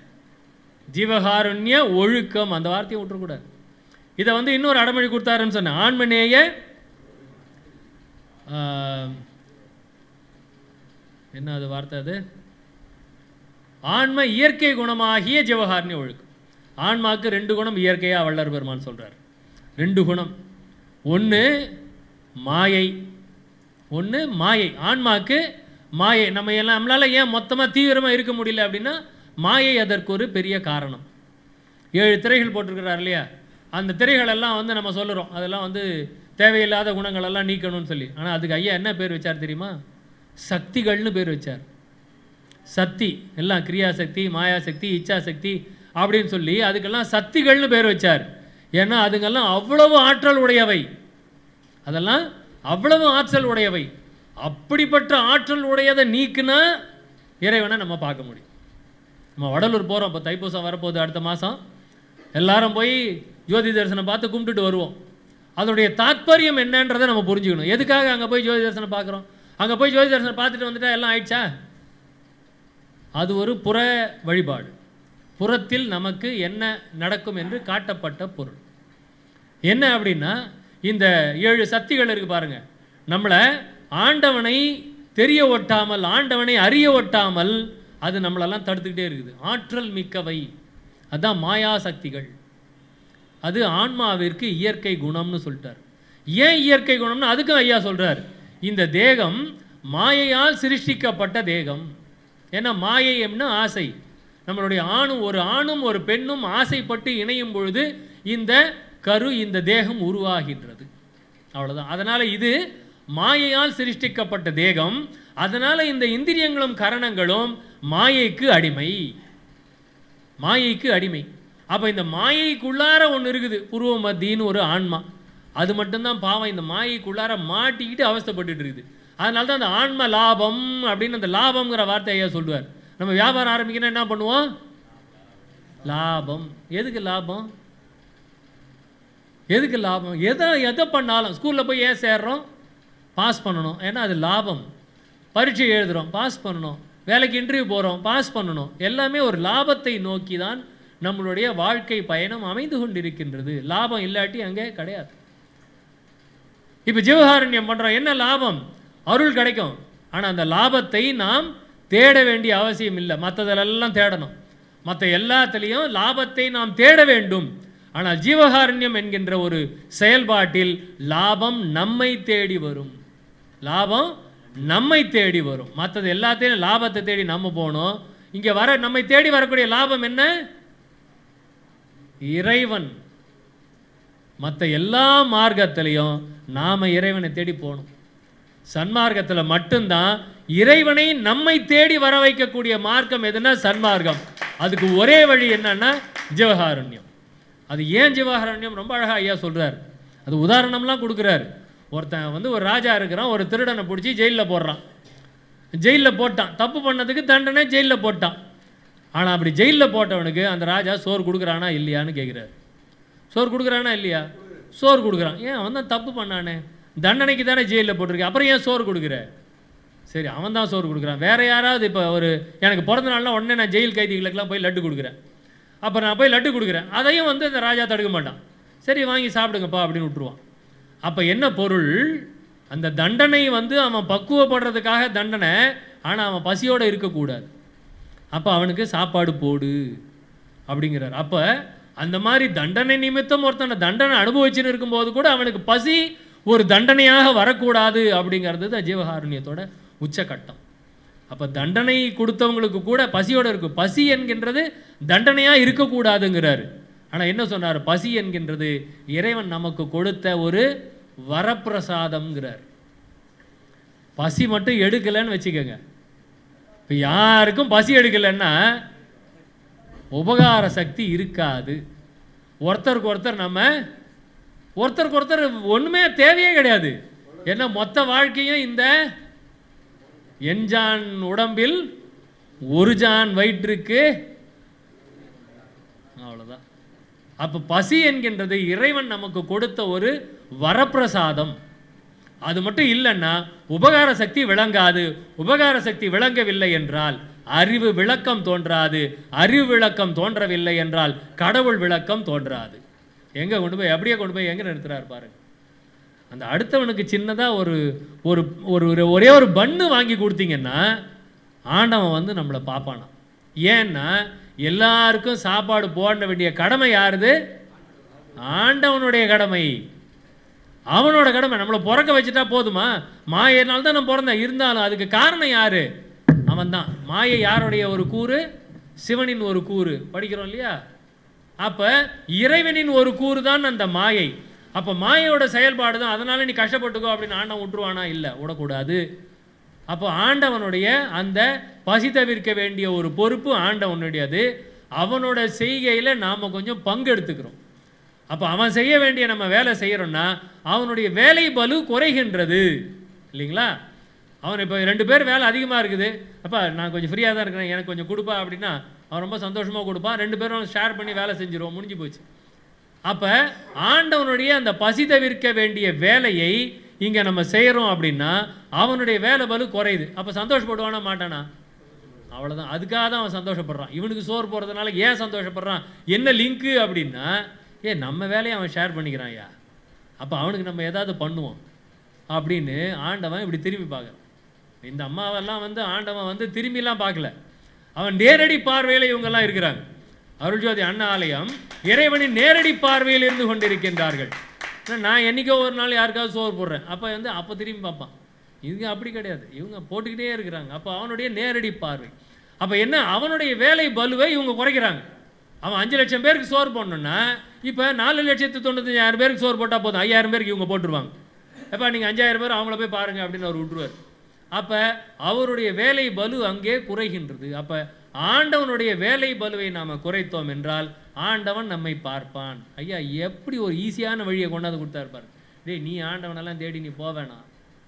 ஜீவகாருண்ய ஒழுக்கம் அந்த வார்த்தையை விட்டுறக்கூடாது இதை வந்து இன்னொரு அடமொழி கொடுத்தாருன்னு சொன்னேன் ஆண்மநேய ஆஹ், என்ன அது வார்த்தை அது ஆன்ம இயற்கை குணமாகிய ஜீவகாருண்ய ஒழுக்கம் ஆன்மாக்கு ரெண்டு குணம் இயற்கையா வள்ளர் பெருமான் சொல்றார் ரெண்டு குணம் ஒன்று மாயை ஒன்று மாயை ஆன்மாக்கு மாயை நம்ம எல்லாம் நம்மளால ஏன் மொத்தமாக தீவிரமாக இருக்க முடியல அப்படின்னா மாயை அதற்கு ஒரு பெரிய காரணம் ஏழு திரைகள் போட்டிருக்கிறார் இல்லையா அந்த திரைகள் எல்லாம் வந்து நம்ம சொல்லுறோம் அதெல்லாம் வந்து தேவையில்லாத குணங்கள் எல்லாம் நீக்கணும்னு சொல்லி ஆனால் அதுக்கு ஐயா என்ன பேர் வச்சார் தெரியுமா சக்திகள்னு பேர் வச்சார் சக்தி எல்லாம் கிரியாசக்தி மாயாசக்தி இச்சாசக்தி அப்படின்னு சொல்லி அதுக்கெல்லாம் சக்திகள்னு பேர் வச்சார் ஏன்னா அதுங்கெல்லாம் அவ்வளவு ஆற்றல் உடையவை அதெல்லாம் அவ்வளவு ஆற்றல் உடையவை அப்படிப்பட்ட ஆற்றல் உடையதை நீக்குனா இறைவனை நம்ம பார்க்க முடியும் நம்ம வடலூர் போகிறோம் இப்போ தைப்பூசம் வரப்போகுது அடுத்த மாதம் எல்லாரும் போய் ஜோதி தரிசனம் பார்த்து கும்பிட்டுட்டு வருவோம் அதோடைய தாத்பரியம் என்னன்றதை நம்ம புரிஞ்சுக்கணும் எதுக்காக அங்கே போய் ஜோதி தரிசனம் பார்க்குறோம் அங்கே போய் ஜோதி தரிசனம் பார்த்துட்டு வந்துட்டா எல்லாம் ஆயிடுச்சா அது ஒரு புற வழிபாடு புறத்தில் நமக்கு என்ன நடக்கும் என்று காட்டப்பட்ட பொருள் என்ன அப்படின்னா இந்த ஏழு சக்திகள் இருக்கு பாருங்க நம்மளை ஆண்டவனை தெரிய ஒட்டாமல் ஆண்டவனை அறிய ஒட்டாமல் அது நம்மளெல்லாம் தடுத்துக்கிட்டே இருக்குது ஆற்றல் மிக்கவை அதான் மாயா சக்திகள் அது ஆன்மாவிற்கு இயற்கை குணம்னு சொல்லிட்டார் ஏன் இயற்கை குணம்னு அதுக்கும் ஐயா சொல்றார் இந்த தேகம் மாயையால் சிருஷ்டிக்கப்பட்ட தேகம் ஏன்னா மாயை என்ன ஆசை நம்மளுடைய ஆணும் ஒரு ஆணும் ஒரு பெண்ணும் ஆசைப்பட்டு இணையும் பொழுது இந்த கரு இந்த தேகம் உருவாகின்றது அவ்வளவுதான் அதனால இது மாயையால் சிருஷ்டிக்கப்பட்ட தேகம் அதனால இந்த இந்திரியங்களும் கரணங்களும் மாயைக்கு அடிமை மாயைக்கு அடிமை அப்போ இந்த மாயைக்குள்ளார ஒன்று இருக்குது புருவ மத்தின்னு ஒரு ஆன்மா அது மட்டும்தான் பாவம் இந்த மாயைக்குள்ளார மாட்டிக்கிட்டு அவஸ்தைப்பட்டுட்டு இருக்குது அதனால தான் அந்த ஆன்ம லாபம் அப்படின்னு அந்த லாபம்ங்கிற வார்த்தை ஐயா சொல்லுவார் நம்ம வியாபாரம் ஆரம்பிக்கணும் என்ன பண்ணுவோம் லாபம் எதுக்கு லாபம் எதுக்கு லாபம் எதை எதை பண்ணாலும் ஸ்கூலில் போய் ஏன் சேர்றோம் பாஸ் பண்ணணும் ஏன்னா அது லாபம் பரீட்சை எழுதுகிறோம் பாஸ் பண்ணணும் வேலைக்கு இன்டர்வியூ போகிறோம் பாஸ் பண்ணணும் எல்லாமே ஒரு லாபத்தை நோக்கி தான் நம்மளுடைய வாழ்க்கை பயணம் அமைந்து கொண்டிருக்கின்றது லாபம் இல்லாட்டி அங்கே கிடையாது இப்போ ஜீவகாருண்யம் பண்ணுறோம் என்ன லாபம் அருள் கிடைக்கும் ஆனால் அந்த லாபத்தை நாம் தேட வேண்டிய அவசியம் இல்லை மற்றதிலெல்லாம் தேடணும் மற்ற எல்லாத்துலேயும் லாபத்தை நாம் தேட வேண்டும் ஆனால் ஜீவகாருண்யம் என்கின்ற ஒரு செயல்பாட்டில் லாபம் நம்மை தேடி வரும் லாபம் நம்மை தேடி வரும் மற்றது எல்லாத்தையும் லாபத்தை தேடி நம்ம போகணும் இங்கே வர நம்மை தேடி வரக்கூடிய லாபம் என்ன இறைவன் மற்ற எல்லா மார்க்கத்திலையும் நாம் இறைவனை தேடி போகணும் சன்மார்க்கத்தில் மட்டும்தான் இறைவனை நம்மை தேடி வர வைக்கக்கூடிய மார்க்கம் எதுனா சன்மார்க்கம் அதுக்கு ஒரே வழி என்னன்னா ஜீவகாருண்யம் அது ஏன் ஜீவகாருண்யம் ரொம்ப அழகா ஐயா சொல்றார் அது உதாரணம்லாம் கொடுக்குறாரு ஒருத்தன் வந்து ஒரு ராஜா இருக்கிறான் ஒரு திருடனை பிடிச்சி ஜெயிலில் போடுறான் ஜெயிலில் போட்டான் தப்பு பண்ணதுக்கு தண்டனை ஜெயிலில் போட்டான் ஆனால் அப்படி ஜெயிலில் போட்டவனுக்கு அந்த ராஜா சோறு கொடுக்குறானா இல்லையான்னு கேட்குறாரு சோறு கொடுக்குறானா இல்லையா சோறு கொடுக்குறான் ஏன் அவன் தான் தப்பு பண்ணானே தண்டனைக்கு தானே ஜெயிலில் போட்டிருக்க அப்புறம் ஏன் சோறு கொடுக்குற சரி அவன் தான் சோறு கொடுக்குறான் வேற யாராவது இப்போ ஒரு எனக்கு பிறந்த நாள்னா உடனே நான் ஜெயில் கைதிகளுக்கெல்லாம் போய் லட்டு கொடுக்குறேன் அப்போ நான் போய் லட்டு கொடுக்குறேன் அதையும் வந்து இந்த ராஜா தடுக்க மாட்டான் சரி வாங்கி சாப்பிடுங்கப்பா அப்படின்னு விட்டுருவான் அப்போ என்ன பொருள் அந்த தண்டனை வந்து அவன் பக்குவப்படுறதுக்காக தண்டனை ஆனால் அவன் பசியோடு இருக்கக்கூடாது அப்போ அவனுக்கு சாப்பாடு போடு அப்படிங்கிறார் அப்போ அந்த மாதிரி தண்டனை நிமித்தம் ஒருத்தனை தண்டனை அனுபவிச்சுன்னு இருக்கும்போது கூட அவனுக்கு பசி ஒரு தண்டனையாக வரக்கூடாது அப்படிங்கிறது தான் ஜீவகாருண்யத்தோட உச்சக்கட்டம் அப்போ தண்டனை கொடுத்தவங்களுக்கு கூட பசியோட இருக்கும் பசி என்கின்றது தண்டனையாக இருக்கக்கூடாதுங்கிறாரு ஆனால் என்ன சொன்னார் பசி என்கின்றது இறைவன் நமக்கு கொடுத்த ஒரு வரப்பிரசாதம்ங்கிறார் பசி மட்டும் எடுக்கலைன்னு வச்சுக்கோங்க இப்போ யாருக்கும் பசி எடுக்கலைன்னா உபகார சக்தி இருக்காது ஒருத்தருக்கு ஒருத்தர் நம்ம ஒருத்தருக்கு ஒருத்தர் ஒன்றுமே தேவையே கிடையாது ஏன்னா மொத்த வாழ்க்கையும் இந்த எஞ்சான் உடம்பில் ஒரு ஜான் வயிற்றுக்கு அவ்வளோதான் அப்போ பசி என்கின்றது இறைவன் நமக்கு கொடுத்த ஒரு வரப்பிரசாதம் அது மட்டும் இல்லைன்னா உபகார சக்தி விளங்காது உபகார சக்தி விளங்கவில்லை என்றால் அறிவு விளக்கம் தோன்றாது அறிவு விளக்கம் தோன்றவில்லை என்றால் கடவுள் விளக்கம் தோன்றாது எங்கே கொண்டு போய் அப்படியே கொண்டு போய் எங்கே நிறுத்துறாரு பாருங்க அந்த அடுத்தவனுக்கு சின்னதாக ஒரு ஒரு ஒரு ஒரு- ஒரே ஒரு பன்னு வாங்கி கொடுத்தீங்கன்னா ஆண்டவன் வந்து நம்மளை பார்ப்பானாம் ஏன்னா எல்லாருக்கும் சாப்பாடு போட வேண்டிய கடமை யாருது ஆண்டவனுடைய கடமை அவனோட கடமை நம்மளை பிறக்க வச்சுட்டா போதுமா மாயனால தான் நான் பிறந்தேன் இருந்தாலும் அதுக்கு காரணம் யாரு அவன்தான் மாயை யாருடைய ஒரு கூறு சிவனின் ஒரு கூறு படிக்கிறோம் இல்லையா அப்ப இறைவனின் ஒரு கூறு தான் அந்த மாயை அப்ப மாயையோட செயல்பாடு தான் அதனால நீ கஷ்டப்பட்டுக்கோ அப்படின்னு ஆண்டவன் விட்டுருவானா இல்லை விடக்கூடாது அப்போ ஆண்டவனுடைய அந்த பசி தவிர்க்க வேண்டிய ஒரு பொறுப்பு ஆண்டவனுடையது அவனோட செய்கையில் நாம் கொஞ்சம் பங்கெடுத்துக்கிறோம் அப்போ அவன் செய்ய வேண்டிய நம்ம வேலை செய்கிறோம்னா அவனுடைய வேலை பலு குறைகின்றது இல்லைங்களா அவன் இப்போ ரெண்டு பேர் வேலை அதிகமாக இருக்குது அப்பா நான் கொஞ்சம் ஃப்ரீயாக தான் இருக்கிறேன் எனக்கு கொஞ்சம் கொடுப்பா அப்படின்னா அவன் ரொம்ப சந்தோஷமாக கொடுப்பான் ரெண்டு பேரும் ஷேர் பண்ணி வேலை செஞ்சிருவோம் முடிஞ்சு போச்சு அப்போ ஆண்டவனுடைய அந்த பசி தவிர்க்க வேண்டிய வேலையை இங்கே நம்ம செய்கிறோம் அப்படின்னா அவனுடைய வேலை பலு குறையுது அப்போ சந்தோஷப்படுவானா மாட்டானா அவ்வளோதான் அதுக்காக தான் அவன் சந்தோஷப்படுறான் இவனுக்கு சோறு போகிறதுனால ஏன் சந்தோஷப்படுறான் என்ன லிங்க்கு அப்படின்னா ஏ நம்ம வேலையை அவன் ஷேர் பண்ணிக்கிறான் ஐயா அப்போ அவனுக்கு நம்ம ஏதாவது பண்ணுவோம் அப்படின்னு ஆண்டவன் இப்படி திரும்பி பார்க்குறான் இந்த அம்மாவெல்லாம் வந்து ஆண்டவன் வந்து திரும்பிலாம் பார்க்கல அவன் நேரடி பார்வையில் இவங்கெல்லாம் இருக்கிறாங்க அருள்ஜோதி அண்ணா ஆலயம் இறைவனின் நேரடி பார்வையில் இருந்து கொண்டிருக்கின்றார்கள் ஆனா, நான் என்னைக்கோ ஒரு நாள் யாருக்காவது சோறு போடுறேன் அப்போ வந்து அப்போ திரும்பி பார்ப்பான் இவங்க அப்படி கிடையாது இவங்க போட்டுக்கிட்டே இருக்கிறாங்க அப்போ அவனுடைய நேரடி பார்வை அப்போ என்ன அவனுடைய வேலை பலுவை இவங்க குறைக்கிறாங்க அவன் அஞ்சு லட்சம் பேருக்கு சோறு போடணுன்னா இப்போ நாலு லட்சத்து தொண்ணூத்தஞ்சாயிரம் பேருக்கு சோறு போட்டால் போதும் ஐயாயிரம் பேருக்கு இவங்க போட்டுருவாங்க எப்போ நீங்கள் அஞ்சாயிரம் பேர் அவங்கள போய் பாருங்க அப்படின்னு அவர் விட்டுருவார் அப்போ அவருடைய வேலை பலு அங்கே குறைகின்றது அப்போ ஆண்டவனுடைய வேலை பலுவை நாம் குறைத்தோம் என்றால் ஆண்டவன் நம்மை பார்ப்பான் ஐயா எப்படி ஒரு ஈஸியான வழியை கொண்டாந்து கொடுத்தாரு பாரு டேய் நீ ஆண்டவனெல்லாம் தேடி நீ போவேணாம்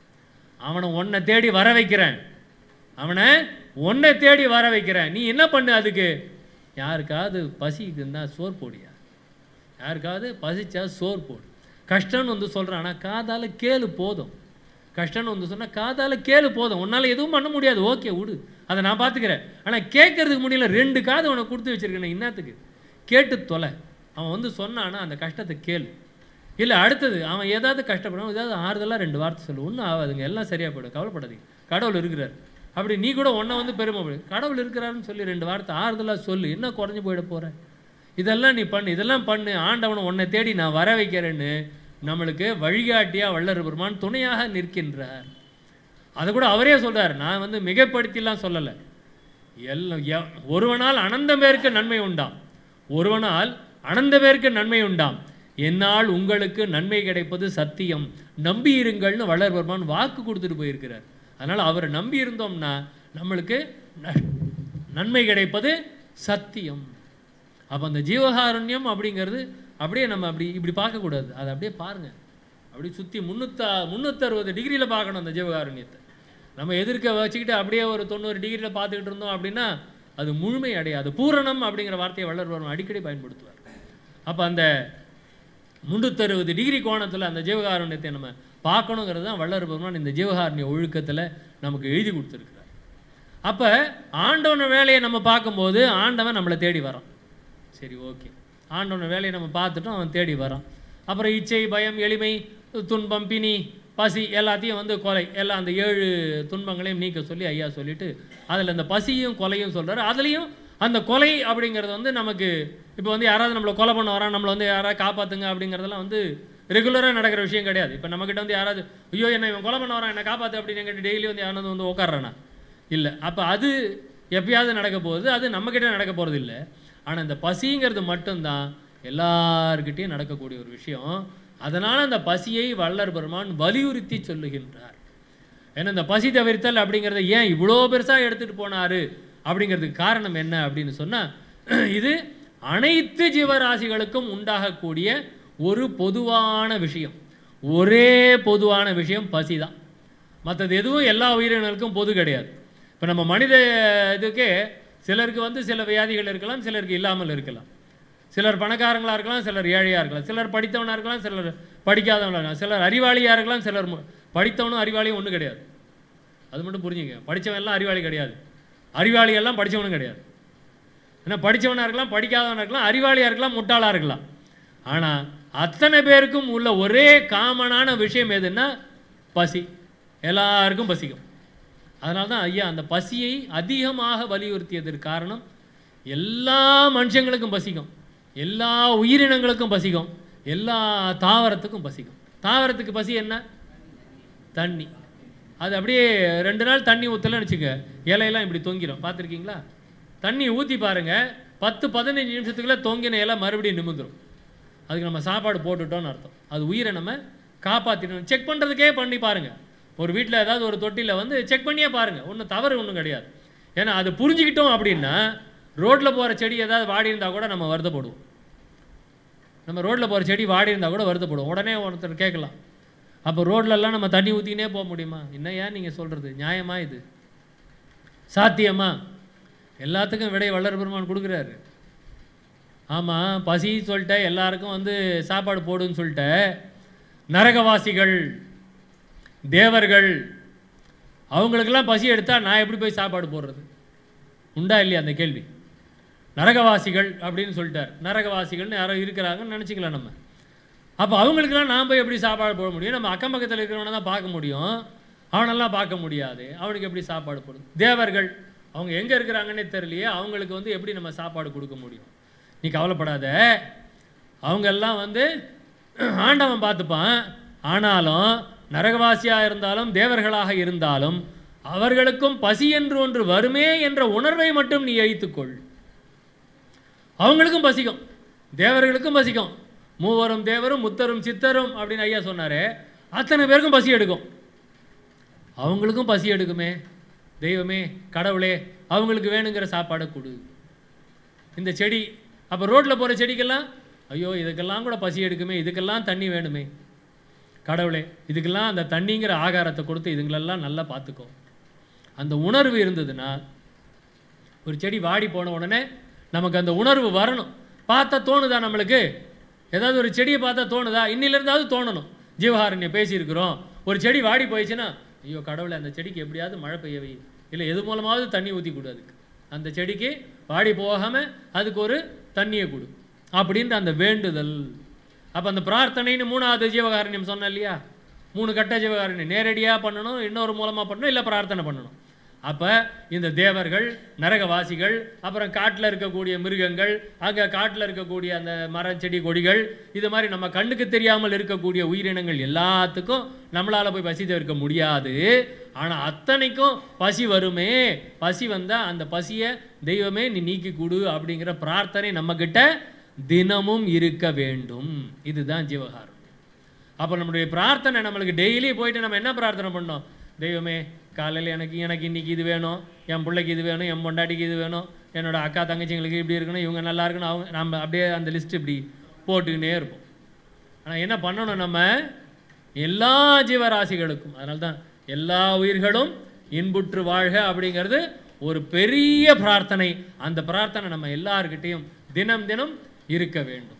அவனை உன்னை தேடி வர வைக்கிறேன் அவனை உன்னை தேடி வர வைக்கிறேன் நீ என்ன பண்ணு அதுக்கு யாருக்காவது பசிக்குன்னா சோறு போடியா யாருக்காவது பசிச்சா சோறு போடு கஷ்டம்னு வந்து சொல்கிறான் ஆனால் காதால் கேளு போதும் கஷ்டம்னு வந்து சொன்னால் காதால் கேளு போதும் உன்னால் எதுவும் பண்ண முடியாது ஓகே விடு அதை நான் பார்த்துக்கிறேன் ஆனால் கேட்கறதுக்கு முடியல ரெண்டு காது உனக்கு கொடுத்து வச்சிருக்கேன் இன்னத்துக்கு கேட்டு தொலை அவன் வந்து சொன்னான்னா அந்த கஷ்டத்தை கேளு இல்லை அடுத்தது அவன் ஏதாவது கஷ்டப்படாம ஏதாவது ஆறுதலாக ரெண்டு வார்த்தை சொல்லு ஒன்றும் ஆகாதுங்க எல்லாம் சரியாக போயிடும் கவலைப்படாதீங்க கடவுள் இருக்கிறார் அப்படி நீ கூட ஒன்றை வந்து பெருமைப்படு கடவுள் இருக்கிறாருன்னு சொல்லி ரெண்டு வார்த்தை ஆறுதலாக சொல்லு என்ன குறைஞ்சு போயிட போற இதெல்லாம் நீ பண்ணு இதெல்லாம் பண்ணு ஆண்டவனை உன்னை தேடி நான் வர வைக்கிறேன்னு நம்மளுக்கு வழிகாட்டியா வள்ளல் பெருமான் துணையாக நிற்கின்றார் அதை கூட அவரே சொல்றார் நான் வந்து மிகைப்படுத்திலாம் சொல்லலை எல்லாம் எ- ஒருவனால் அனந்த பேருக்கு நன்மை உண்டாம் ஒருவனால் அனந்த பேருக்கு நன்மை உண்டாம் என்னால் உங்களுக்கு நன்மை கிடைப்பது சத்தியம் நம்பி இருங்கள்னு வள்ளல் பெருமான் வாக்கு கொடுத்துட்டு போயிருக்கிறார் அதனால் அவரை நம்பி இருந்தோம்னா நம்மளுக்கு ந- நன்மை கிடைப்பது சத்தியம் அப்போ அந்த ஜீவகாருண்யம் அப்படிங்கிறது அப்படியே நம்ம அப்படி இப்படி பார்க்கக்கூடாது அதை அப்படியே பாருங்க அப்படி சுற்றி முந்நூற்றா முந்நூற்றறுபது டிகிரியில் பார்க்கணும் அந்த ஜீவகாருண்யத்தை நம்ம எதிர்க்க வச்சுக்கிட்டு அப்படியே ஒரு தொண்ணூறு டிகிரியில் பார்த்துக்கிட்டு இருந்தோம் அப்படின்னா அது முழுமை அடையாது பூரணம் அப்படிங்கிற வார்த்தையை வள்ளல் பெருமான் அடிக்கடி பயன்படுத்துவார் அப்போ அந்த முந்நூற்றறுபது டிகிரி கோணத்தில் அந்த ஜீவகாருண்யத்தை நம்ம பார்க்கணுங்கிறது தான் வள்ளல் பெருமான் இந்த ஜீவகாருண்ய ஒழுக்கத்தில் நமக்கு எழுதி கொடுத்துருக்கிறார் அப்போ ஆண்டவன வேலையை நம்ம பார்க்கும்போது ஆண்டவன் நம்மளை தேடி வரான் சரி ஓகே ஆண்டவன வேலையை நம்ம பார்த்துட்டோம் அவன் தேடி வரான் அப்புறம் இச்சை பயம் எளிமை துன்பம் பிணி பசி எல்லாத்தையும் வந்து கொலை எல்லாம் அந்த ஏழு துன்பங்களையும் நீக்க சொல்லி ஐயா சொல்லிட்டு அதில் அந்த பசியும் கொலையும் சொல்றாரு அதுலேயும் அந்த கொலை அப்படிங்கிறது வந்து நமக்கு இப்போ வந்து யாராவது நம்மளை கொலை பண்ண வரான் நம்மளை வந்து யாராவது காப்பாற்றுங்க அப்படிங்கிறதெல்லாம் வந்து ரெகுலராக நடக்கிற விஷயம் கிடையாது இப்போ நம்மக்கிட்ட வந்து யாராவது ஐயோ என்ன இவன் கொலை பண்ண வரான் என்ன காப்பாற்று அப்படின்னு எங்கிட்ட டெய்லி வந்து யாராவது வந்து உட்காடுறானா இல்லை அப்போ அது எப்பயாவது நடக்க போகுது அது நம்மக்கிட்ட நடக்க போகிறது இல்லை ஆனால் இந்த பசிங்கிறது மட்டும்தான் எல்லார்கிட்டயும் நடக்கக்கூடிய ஒரு விஷயம் அதனால் அந்த பசியை வள்ளர் பெருமான் வலியுறுத்தி சொல்லுகின்றார் ஏன்னா இந்த பசி தவிர்த்தல் அப்படிங்கிறத ஏன் இவ்வளோ பெருசாக எடுத்துகிட்டு போனாரு அப்படிங்கிறதுக்கு காரணம் என்ன அப்படின்னு சொன்னால் இது அனைத்து ஜீவராசிகளுக்கும் உண்டாகக்கூடிய ஒரு பொதுவான விஷயம் ஒரே பொதுவான விஷயம் பசி தான் மற்றது எதுவும் எல்லா உயிரினங்களுக்கும் பொது கிடையாது இப்போ நம்ம மனித இதுக்கே சிலருக்கு வந்து சில வியாதிகள் இருக்கலாம் சிலருக்கு இல்லாமல் இருக்கலாம் சிலர் பணக்காரங்களா இருக்கலாம் சிலர் ஏழையாக இருக்கலாம் சிலர் படித்தவனாக இருக்கலாம் சிலர் படிக்காதவனாக இருக்கலாம் சிலர் அறிவாளியாக இருக்கலாம் சிலர் மு- படித்தவனும் அறிவாளியும் ஒன்றும் கிடையாது அது மட்டும் புரிஞ்சுங்க படித்தவன் எல்லாம் அறிவாளி கிடையாது அறிவாளி எல்லாம் படித்தவனும் கிடையாது ஏன்னா படித்தவனாக இருக்கலாம் படிக்காதவனாக இருக்கலாம் அறிவாளியாக இருக்கலாம் முட்டாளாக இருக்கலாம் ஆனால் அத்தனை பேருக்கும் உள்ள ஒரே காமனான விஷயம் எதுன்னா பசி எல்லாருக்கும் பசிக்கும் அதனால தான் ஐயா அந்த பசியை அதிகமாக வலியுறுத்தியதற்கு காரணம் எல்லா மனுஷங்களுக்கும் பசிக்கும் எல்லா உயிரினங்களுக்கும் பசிக்கும் எல்லா தாவரத்துக்கும் பசிக்கும் தாவரத்துக்கு பசி என்ன தண்ணி அது அப்படியே ரெண்டு நாள் தண்ணி ஊற்றலன்னு வச்சுக்க இலையெல்லாம் இப்படி தொங்கிடும் பார்த்துருக்கீங்களா தண்ணி ஊற்றி பாருங்க பத்து பதினஞ்சு நிமிஷத்துக்குள்ள தொங்கின இலை மறுபடியும் நிமிந்துரும் அதுக்கு நம்ம சாப்பாடு போட்டுட்டோம்னு அர்த்தம் அது உயிரை நம்ம காப்பாற்றிடணும் செக் பண்ணுறதுக்கே பண்ணி பாருங்க ஒரு வீட்டில் ஏதாவது ஒரு தொட்டியில் வந்து செக் பண்ணியே பாருங்க ஒன்றும் தவறு ஒன்றும் கிடையாது ஏன்னா அது புரிஞ்சுக்கிட்டோம் அப்படின்னா ரோட்டில் போகிற செடி ஏதாவது வாடி இருந்தால் கூட நம்ம வருத்தப்படுவோம் நம்ம ரோட்டில் போகிற செடி வாடி இருந்தால் கூட வருத்தப்படுவோம் உடனே ஒருத்தர் கேட்கலாம் அப்போ ரோட்லலாம் நம்ம தண்ணி ஊற்றினே போக முடியுமா என்ன ஏன் நீங்கள் சொல்கிறது நியாயமா இது சாத்தியமா எல்லாத்துக்கும் விடை வள்ளல் பெருமான் கொடுக்குறாரு ஆமாம் பசி சொல்லிட்ட எல்லாருக்கும் வந்து சாப்பாடு போடுன்னு சொல்லிட்ட நரகவாசிகள் தேவர்கள் அவங்களுக்கெல்லாம் பசி எடுத்தால் நான் எப்படி போய் சாப்பாடு போடுறது உண்டா இல்லையா அந்த கேள்வி நரகவாசிகள் அப்படின்னு சொல்லிட்டார் நரகவாசிகள்னு யாரோ இருக்கிறாங்கன்னு நினச்சிக்கலாம் நம்ம அப்போ அவங்களுக்கெல்லாம் நான் போய் எப்படி சாப்பாடு போட முடியும் நம்ம அக்கம் பக்கத்தில் இருக்கிறவனை தான் பார்க்க முடியும் அவனெல்லாம் பார்க்க முடியாது அவனுக்கு எப்படி சாப்பாடு போடும் தேவர்கள் அவங்க எங்கே இருக்கிறாங்கன்னே தெரியலையே அவங்களுக்கு வந்து எப்படி நம்ம சாப்பாடு கொடுக்க முடியும் நீ கவலைப்படாத அவங்க எல்லாம் வந்து ஆண்டவன் பார்த்துப்பான் ஆனாலும் நரகவாசியாக இருந்தாலும் தேவர்களாக இருந்தாலும் அவர்களுக்கும் பசி என்று ஒன்று வருமே என்ற உணர்வை மட்டும் நீ வைத்துக்கொள் அவங்களுக்கும் பசிக்கும் தேவர்களுக்கும் பசிக்கும் மூவரும் தேவரும் முத்தரும் சித்தரும் அப்படின்னு ஐயா சொன்னாரே அத்தனை பேருக்கும் பசி எடுக்கும் அவங்களுக்கும் பசி எடுக்குமே தெய்வமே கடவுளே அவங்களுக்கு வேணுங்கிற சாப்பாடை கொடு இந்த செடி அப்போ ரோட்டில் போகிற செடிக்கெல்லாம் ஐயோ இதுக்கெல்லாம் கூட பசி எடுக்குமே இதுக்கெல்லாம் தண்ணி வேணுமே கடவுளே இதுக்கெல்லாம் அந்த தண்ணிங்கிற ஆகாரத்தை கொடுத்து இதுங்களெல்லாம் நல்லா பார்த்துக்கோ அந்த உணர்வு இருந்ததுன்னா ஒரு செடி வாடி போன உடனே நமக்கு அந்த உணர்வு வரணும் பார்த்தா தோணுதா நம்மளுக்கு ஏதாவது ஒரு செடியை பார்த்தா தோணுதா இன்னிலிருந்தாவது தோணணும் ஜீவகாரண்யம் பேசியிருக்கிறோம் ஒரு செடி வாடி போயிடுச்சுன்னா ஐயோ கடவுளை அந்த செடிக்கு எப்படியாவது மழை பெய்ய வை இல்லை எது மூலமாவது தண்ணி ஊற்றி கொடு அதுக்கு அந்த செடிக்கு வாடி போகாமல் அதுக்கு ஒரு தண்ணியை கொடு அப்படின்ற அந்த வேண்டுதல் அப்போ அந்த பிரார்த்தனைன்னு மூணாவது ஜீவகாரண்யம் சொன்னேன் இல்லையா மூணு கட்ட ஜீவகாரண்யம் நேரடியாக பண்ணணும் இன்னொரு மூலமாக பண்ணணும் இல்லை பிரார்த்தனை பண்ணணும் அப்போ இந்த தேவர்கள் நரகவாசிகள் அப்புறம் காட்டில் இருக்கக்கூடிய மிருகங்கள் அங்கே காட்டில் இருக்கக்கூடிய அந்த மரம் செடி கொடிகள் இது மாதிரி நம்ம கண்ணுக்கு தெரியாமல் இருக்கக்கூடிய உயிரினங்கள் எல்லாத்துக்கும் நம்மளால் போய் பசி தவிர்க்க முடியாது ஆனால் அத்தனைக்கும் பசி வருமே பசி வந்தால் அந்த பசியை தெய்வமே நீ நீக்கி கொடு அப்படிங்கிற பிரார்த்தனை நம்மக்கிட்ட தினமும் இருக்க வேண்டும் இதுதான் ஜீவகாரம் அப்போ நம்மளுடைய பிரார்த்தனை நம்மளுக்கு டெய்லி போயிட்டு நம்ம என்ன பிரார்த்தனை பண்ணோம் தெய்வமே காலையில் எனக்கு எனக்கு இன்னைக்கு இது வேணும் என் பிள்ளைக்கு இது வேணும் என் பொண்டாட்டிக்கு இது வேணும் என்னோட அக்கா தங்கச்சிங்களுக்கு இப்படி இருக்கணும் இவங்க நல்லா இருக்கணும் அவங்க நம்ம அப்படியே அந்த லிஸ்ட் இப்படி போட்டுக்கினே இருப்போம் ஆனால் என்ன பண்ணணும் நம்ம எல்லா ஜீவராசிகளுக்கும் அதனால தான் எல்லா உயிர்களும் இன்புற்று வாழ்க அப்படிங்கிறது ஒரு பெரிய பிரார்த்தனை அந்த பிரார்த்தனை நம்ம எல்லார்கிட்டேயும் தினம் தினம் இருக்க வேண்டும்